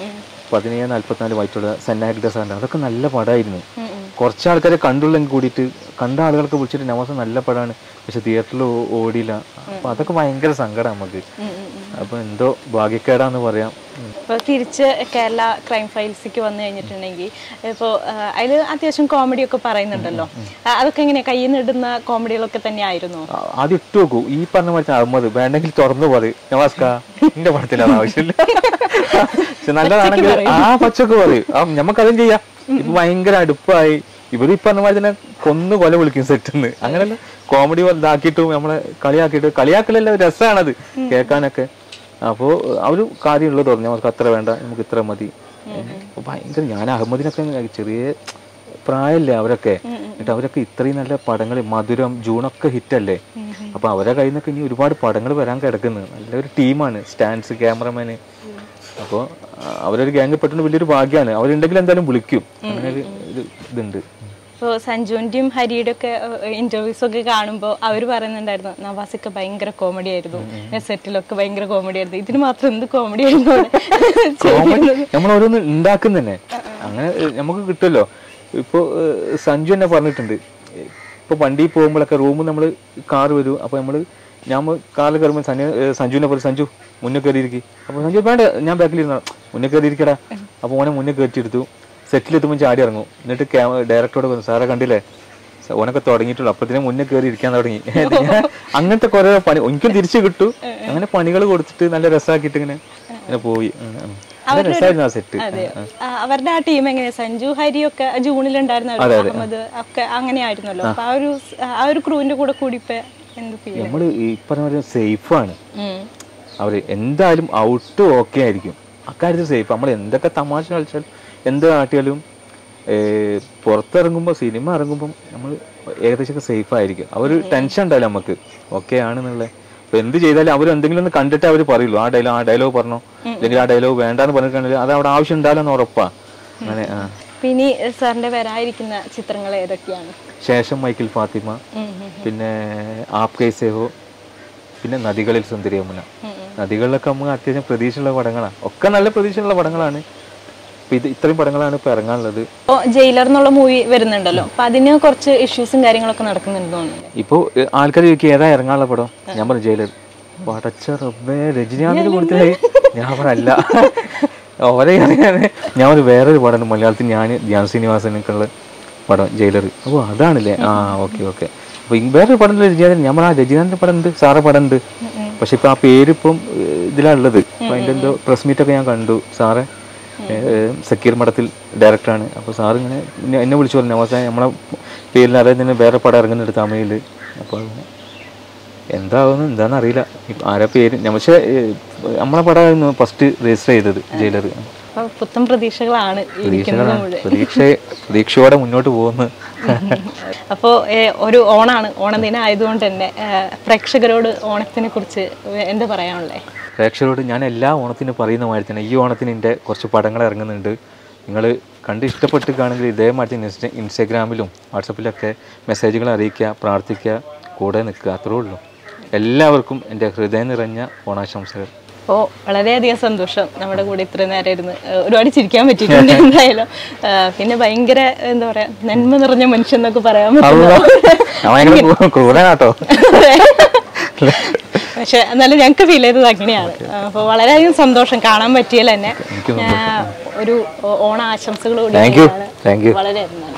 പതിനേഴ് നാല്പത്തിനാല് വൈറ്റ് ഓൾട്ടോ സെന്നാക്ട സാറിൻ്റെ അതൊക്കെ നല്ല പടമായിരുന്നു കുറച്ച് ആൾക്കാരെ കണ്ടുള്ളെങ്കിൽ കൂടിയിട്ട് കണ്ട ആളുകൾക്ക് വിളിച്ചിട്ട് നവാസ് നല്ല പടമാണ് പക്ഷെ തിയേറ്ററിൽ ഓടിയില്ല അപ്പോൾ അതൊക്കെ ഭയങ്കര സങ്കടം നമുക്ക് അപ്പോൾ എന്തോ ഭാഗ്യക്കേടാന്ന് പറയാം ഉം. ഇപ്പൊ തിരിച്ച് കേരള ക്രൈം ഫയൽസിക്ക് വന്നു കഴിഞ്ഞിട്ടുണ്ടെങ്കിൽ ഇപ്പോൾ അതിൽ അത്യാവശ്യം കോമഡി ഒക്കെ പറയുന്നുണ്ടല്ലോ ആ, അതൊക്കെ എങ്ങനെ കയ്യിൽ നിന്ന് ഇടുന്ന കോമഡികളൊക്കെ തന്നെ ആയിരുന്നു ആ, ആദ്യം ഇട്ട് നോക്കൂ ഈ പറഞ്ഞ മാറ്റി അഹമ്മദ് വേണ്ടെങ്കിൽ തുറന്നു പറയും നവാസ്ക എന്റെ പടത്തിലാണ് ആവശ്യമില്ല പക്ഷെ നല്ലതാണെങ്കിൽ ആ പച്ചക്ക് പറയും ആ നമുക്കതും ചെയ്യാം ഇപ്പൊ ഭയങ്കര അടുപ്പായി ഇവര് ഈ പറഞ്ഞ മാതിരി തന്നെ കൊന്നു കൊല വിളിക്കും സെറ്റിന്ന് അങ്ങനെയല്ല കോമഡി ഇതാക്കിയിട്ടും നമ്മളെ കളിയാക്കിയിട്ട് കളിയാക്കലല്ല രസമാണത് കേൾക്കാനൊക്കെ അപ്പോ ആ ഒരു കാര്യമുള്ളത് പറഞ്ഞു നമുക്ക് അത്ര വേണ്ട നമുക്ക് ഇത്ര മതി അപ്പൊ ഭയങ്കര ഞാൻ അഹമ്മദിനൊക്കെ ചെറിയ പ്രായമല്ലേ അവരൊക്കെ എന്നിട്ട് അവരൊക്കെ ഇത്രയും നല്ല പടങ്ങൾ മധുരം ജൂണൊക്കെ ഹിറ്റല്ലേ അപ്പൊ അവരെ കയ്യിൽ നിന്നൊക്കെ ഇനി ഒരുപാട് പടങ്ങൾ വരാൻ കിടക്കുന്നു നല്ലൊരു ടീമാണ് സ്റ്റാൻഡ്സ് ക്യാമറമാന് അപ്പോൾ അവരൊരു ഗ്യാങ് പെട്ടെന്ന് വലിയൊരു ഭാഗ്യമാണ് അവരുണ്ടെങ്കിൽ എന്തായാലും വിളിക്കും അങ്ങനെ ഒരു ഒരു ഇതുണ്ട് ഇപ്പോൾ സഞ്ജുവിൻ്റെയും ഹരിയുടെ ഒക്കെ ഇന്റർവ്യൂസ് ഒക്കെ കാണുമ്പോൾ അവർ പറയുന്നുണ്ടായിരുന്നു നവാസൊക്കെ ഭയങ്കര കോമഡി ആയിരുന്നു സെറ്റിലൊക്കെ ഭയങ്കര കോമഡി ആയിരുന്നു ഇതിന് മാത്രം എന്ത് കോമഡി ആയിരുന്നു അവിടെ കോമഡി നമ്മൾ ഓരോന്ന് ഉണ്ടാക്കുന്ന തന്നെ അങ്ങനെ ഏഹ്, നമുക്ക് കിട്ടുമല്ലോ ഇപ്പോൾ സഞ്ജു തന്നെ പറഞ്ഞിട്ടുണ്ട് ഇപ്പോൾ വണ്ടിയിൽ പോകുമ്പോഴൊക്കെ റൂമിൽ നമ്മൾ കാർ വരും അപ്പോൾ നമ്മൾ ഞാൻ കാറിൽ കയറുമ്പോൾ സഞ്ജു ഏ, സഞ്ജുവിനെ പോലെ സഞ്ജു മുന്നേ കയറിയിരിക്കും അപ്പോൾ സഞ്ജു വേണ്ട ഞാൻ ബാക്കിലിരുന്ന മുന്നേ കയറിയിരിക്കടാ അപ്പോൾ ഓനെ മുന്നേ കയറ്റിയെടുത്തു സെറ്റിലെത്തുമ്പോൾ ചാടി ഇറങ്ങും എന്നിട്ട് ക്യാമ ഡയറക്ടറോട് പറഞ്ഞു സാറെ കണ്ടില്ലേ സ- ഓനൊക്കെ തുടങ്ങിയിട്ടുള്ളൂ അപ്പത്തിനെ മുന്നേ കയറി ഇരിക്കാൻ തുടങ്ങി ഞാൻ അങ്ങനത്തെ കുറെ പണി എനിക്കും തിരിച്ചു കിട്ടു അങ്ങനെ പണികൾ കൊടുത്തിട്ട് നല്ല രസമാക്കിയിട്ട് ഇങ്ങനെ ഇങ്ങനെ പോയി ഉം, ഉം. നല്ല രസമായിരുന്നു ആ സെറ്റ് ആ, അവരുടെ ആ ടീം എങ്ങനെയാ സഞ്ജു ഹരി ഒക്കെ ജൂണിൽ ഉണ്ടായിരുന്നല്ലോ അഹമ്മദ് ഒക്കെ അങ്ങനെയായിരുന്നല്ലോ അപ്പൊ ആ ഒരു ആ ഒരു ക്രൂവിന്റെ കൂടെ കൂടിപ്പോ എന്ത് ഫീൽ നമ്മൾ ഈ പറഞ്ഞ പോലെ സേഫാണ് അവർ എന്തായാലും ഔട്ട് ഓക്കെ ആയിരിക്കും അക്കാര്യത്തിൽ സേഫ് നമ്മൾ എന്തൊക്കെ തമാശ കളിച്ചാൽ എന്ത് കാട്ടിയാലും ഏർ, പുറത്തിറങ്ങുമ്പോൾ സിനിമ ഇറങ്ങുമ്പോൾ നമ്മൾ ഏകദേശമൊക്കെ സേഫ് ആയിരിക്കും അവർ ടെൻഷൻ ഉണ്ടാവില്ല നമുക്ക് ഓക്കെ ആണെന്നുള്ളത് ഇപ്പൊ എന്ത് ചെയ്താലും അവർ എന്തെങ്കിലും ഒന്ന് കണ്ടിട്ട് അവർ പറയുള്ളൂ ആ ഡയലോഗ് ആ ഡയലോഗ് പറഞ്ഞോ അല്ലെങ്കിൽ ആ ഡയലോഗ് വേണ്ടാന്ന് പറഞ്ഞിട്ടുണ്ടെങ്കിൽ അത് അവിടെ ആവശ്യം ഉണ്ടാവില്ലെന്ന് ഉറപ്പാ അങ്ങനെ ആ പിന്നെ ഈ സാറിന്റെ വരാതിരിക്കുന്ന ചിത്രങ്ങൾ ഏതൊക്കെയാണ് ശേഷം മൈക്കിൾ ഫാത്തിമ പിന്നെ ആപ് കൈസേ ഹോ പിന്നെ നദികളിൽ സുന്ദരി യമുന നദികളിലൊക്കെ നമുക്ക് അത്യാവശ്യം പ്രതീക്ഷയുള്ള പടങ്ങളാണ് ഒക്കെ നല്ല പ്രതീക്ഷയുള്ള പടങ്ങളാണ് അപ്പൊ ഇത് ഇത്രയും പടങ്ങളാണ് ഇപ്പൊ ഇറങ്ങാനുള്ളത് ഇപ്പോ ജയിലർ എന്നുള്ള മൂവി വരുന്നുണ്ടല്ലോ അപ്പൊ അതിന് കുറച്ച് ഇഷ്യൂസും കാര്യങ്ങളൊക്കെ നടക്കുന്നുണ്ട് തോന്നുന്നുണ്ട് ഇപ്പോ ആൾക്കാർ ചോദിക്കും ഏതാ ഇറങ്ങാനുള്ള പടം ഞാൻ പറഞ്ഞു ജയിലർ പടച്ച റബ്ബേ രജനികാന്തിന് കൊടുത്തേ ഞാൻ പറഞ്ഞല്ല ഓരോ അറിയാന് ഞാൻ ഒരു വേറൊരു പടം മലയാളത്തിൽ ഞാൻ ധ്യാൻ ശ്രീനിവാസനൊക്കെയുള്ള പടം ജയിലർ ഓ അതാണല്ലേ ആ ഓക്കെ ഓക്കെ അപ്പൊ ഈ വേറൊരു പടം രജനീകാന്ത് ഞാൻ പറഞ്ഞ രജനീകാന്തിന്റെ പടം ഉണ്ട് സാറെ പടം ഉണ്ട് പക്ഷെ ഇപ്പൊ ആ പേര് ഇപ്പം ഇതിലാ ഉള്ളത് അപ്പൊ അതിന്റെ എന്തോ പ്രസ് മീറ്റ് ഒക്കെ ഞാൻ കണ്ടു സാറെ ഏഹ് സക്കീർ മഠത്തിൽ ഡയറക്ടറാണ് അപ്പോൾ സാർ ഇങ്ങനെ എന്നെ- എന്നെ വിളിച്ചു പറഞ്ഞു അവസാനം നമ്മളെ പേരിൽ അതായത് തന്നെ വേറെ പടം ഇറങ്ങുന്നുണ്ട് തമിഴിൽ അപ്പോൾ അങ്ങനെ എന്താവുന്നു എന്താണെന്ന് അറിയില്ല ഇപ്പൊ ആരാ പേര് ഞാൻ പക്ഷേ ഏഹ് നമ്മളെ പടമായിരുന്നു ഫസ്റ്റ് രജിസ്റ്റർ ചെയ്തത് ജയിലർ അപ്പൊ പുത്തൻ പ്രതീക്ഷകളാണ് ഇരിക്കുന്നത് മുഴുവൻ പ്രതീക്ഷ പ്രതീക്ഷയോടെ മുന്നോട്ട് പോകുന്നു അപ്പോൾ ഒരു ഓണാണ് ഓണദിനം ആയതുകൊണ്ട് തന്നെ ഏ, പ്രേക്ഷകരോട് ഓണത്തിനെ കുറിച്ച് എന്താ പറയാനുള്ളേ പ്രേക്ഷകരോട് ഞാൻ എല്ലാ ഓണത്തിനും പറയുന്ന മാതിരി തന്നെ ഈ ഓണത്തിന് എൻ്റെ കുറച്ച് പടങ്ങൾ ഇറങ്ങുന്നുണ്ട് നിങ്ങൾ കണ്ട് ഇഷ്ടപ്പെട്ട് കാണുമെങ്കിൽ ഇതേമാതിരി ഇൻസ്റ്റ ഇൻസ്റ്റാഗ്രാമിലും വാട്സപ്പിലൊക്കെ മെസ്സേജുകൾ അറിയിക്കുക പ്രാർത്ഥിക്കുക കൂടെ നിൽക്കുക അത്രേ ഉള്ളൂ എല്ലാവർക്കും എൻ്റെ ഹൃദയം നിറഞ്ഞ ഓണാശംസകൾ അപ്പോൾ വളരെയധികം സന്തോഷം നമ്മുടെ കൂടെ ഇത്രയും നേരം ഇരുന്ന് ഏ, ഒരുപാട് ചിരിക്കാൻ പറ്റിയിട്ടുണ്ട് എന്തായാലും ഏ, പിന്നെ ഭയങ്കര എന്താ പറയാ നന്മ നിറഞ്ഞ മനുഷ്യൻ എന്നൊക്കെ പറയാൻ പറ്റുമോ ഞാൻ ഭയങ്കര ക്രൂരനാട്ടോ പക്ഷെ എന്നാലും ഞങ്ങൾക്ക് ഫീൽ ചെയ്തത് അങ്ങനെയാണ് അപ്പോൾ വളരെയധികം സന്തോഷം കാണാൻ പറ്റിയാൽ തന്നെ എനിക്ക് ഞാൻ ഒരു ഓണ ആശംസകൾ കൂടി താങ്ക് യു പറയുകയാണ്. താങ്ക് യു വളരെ നന്ദി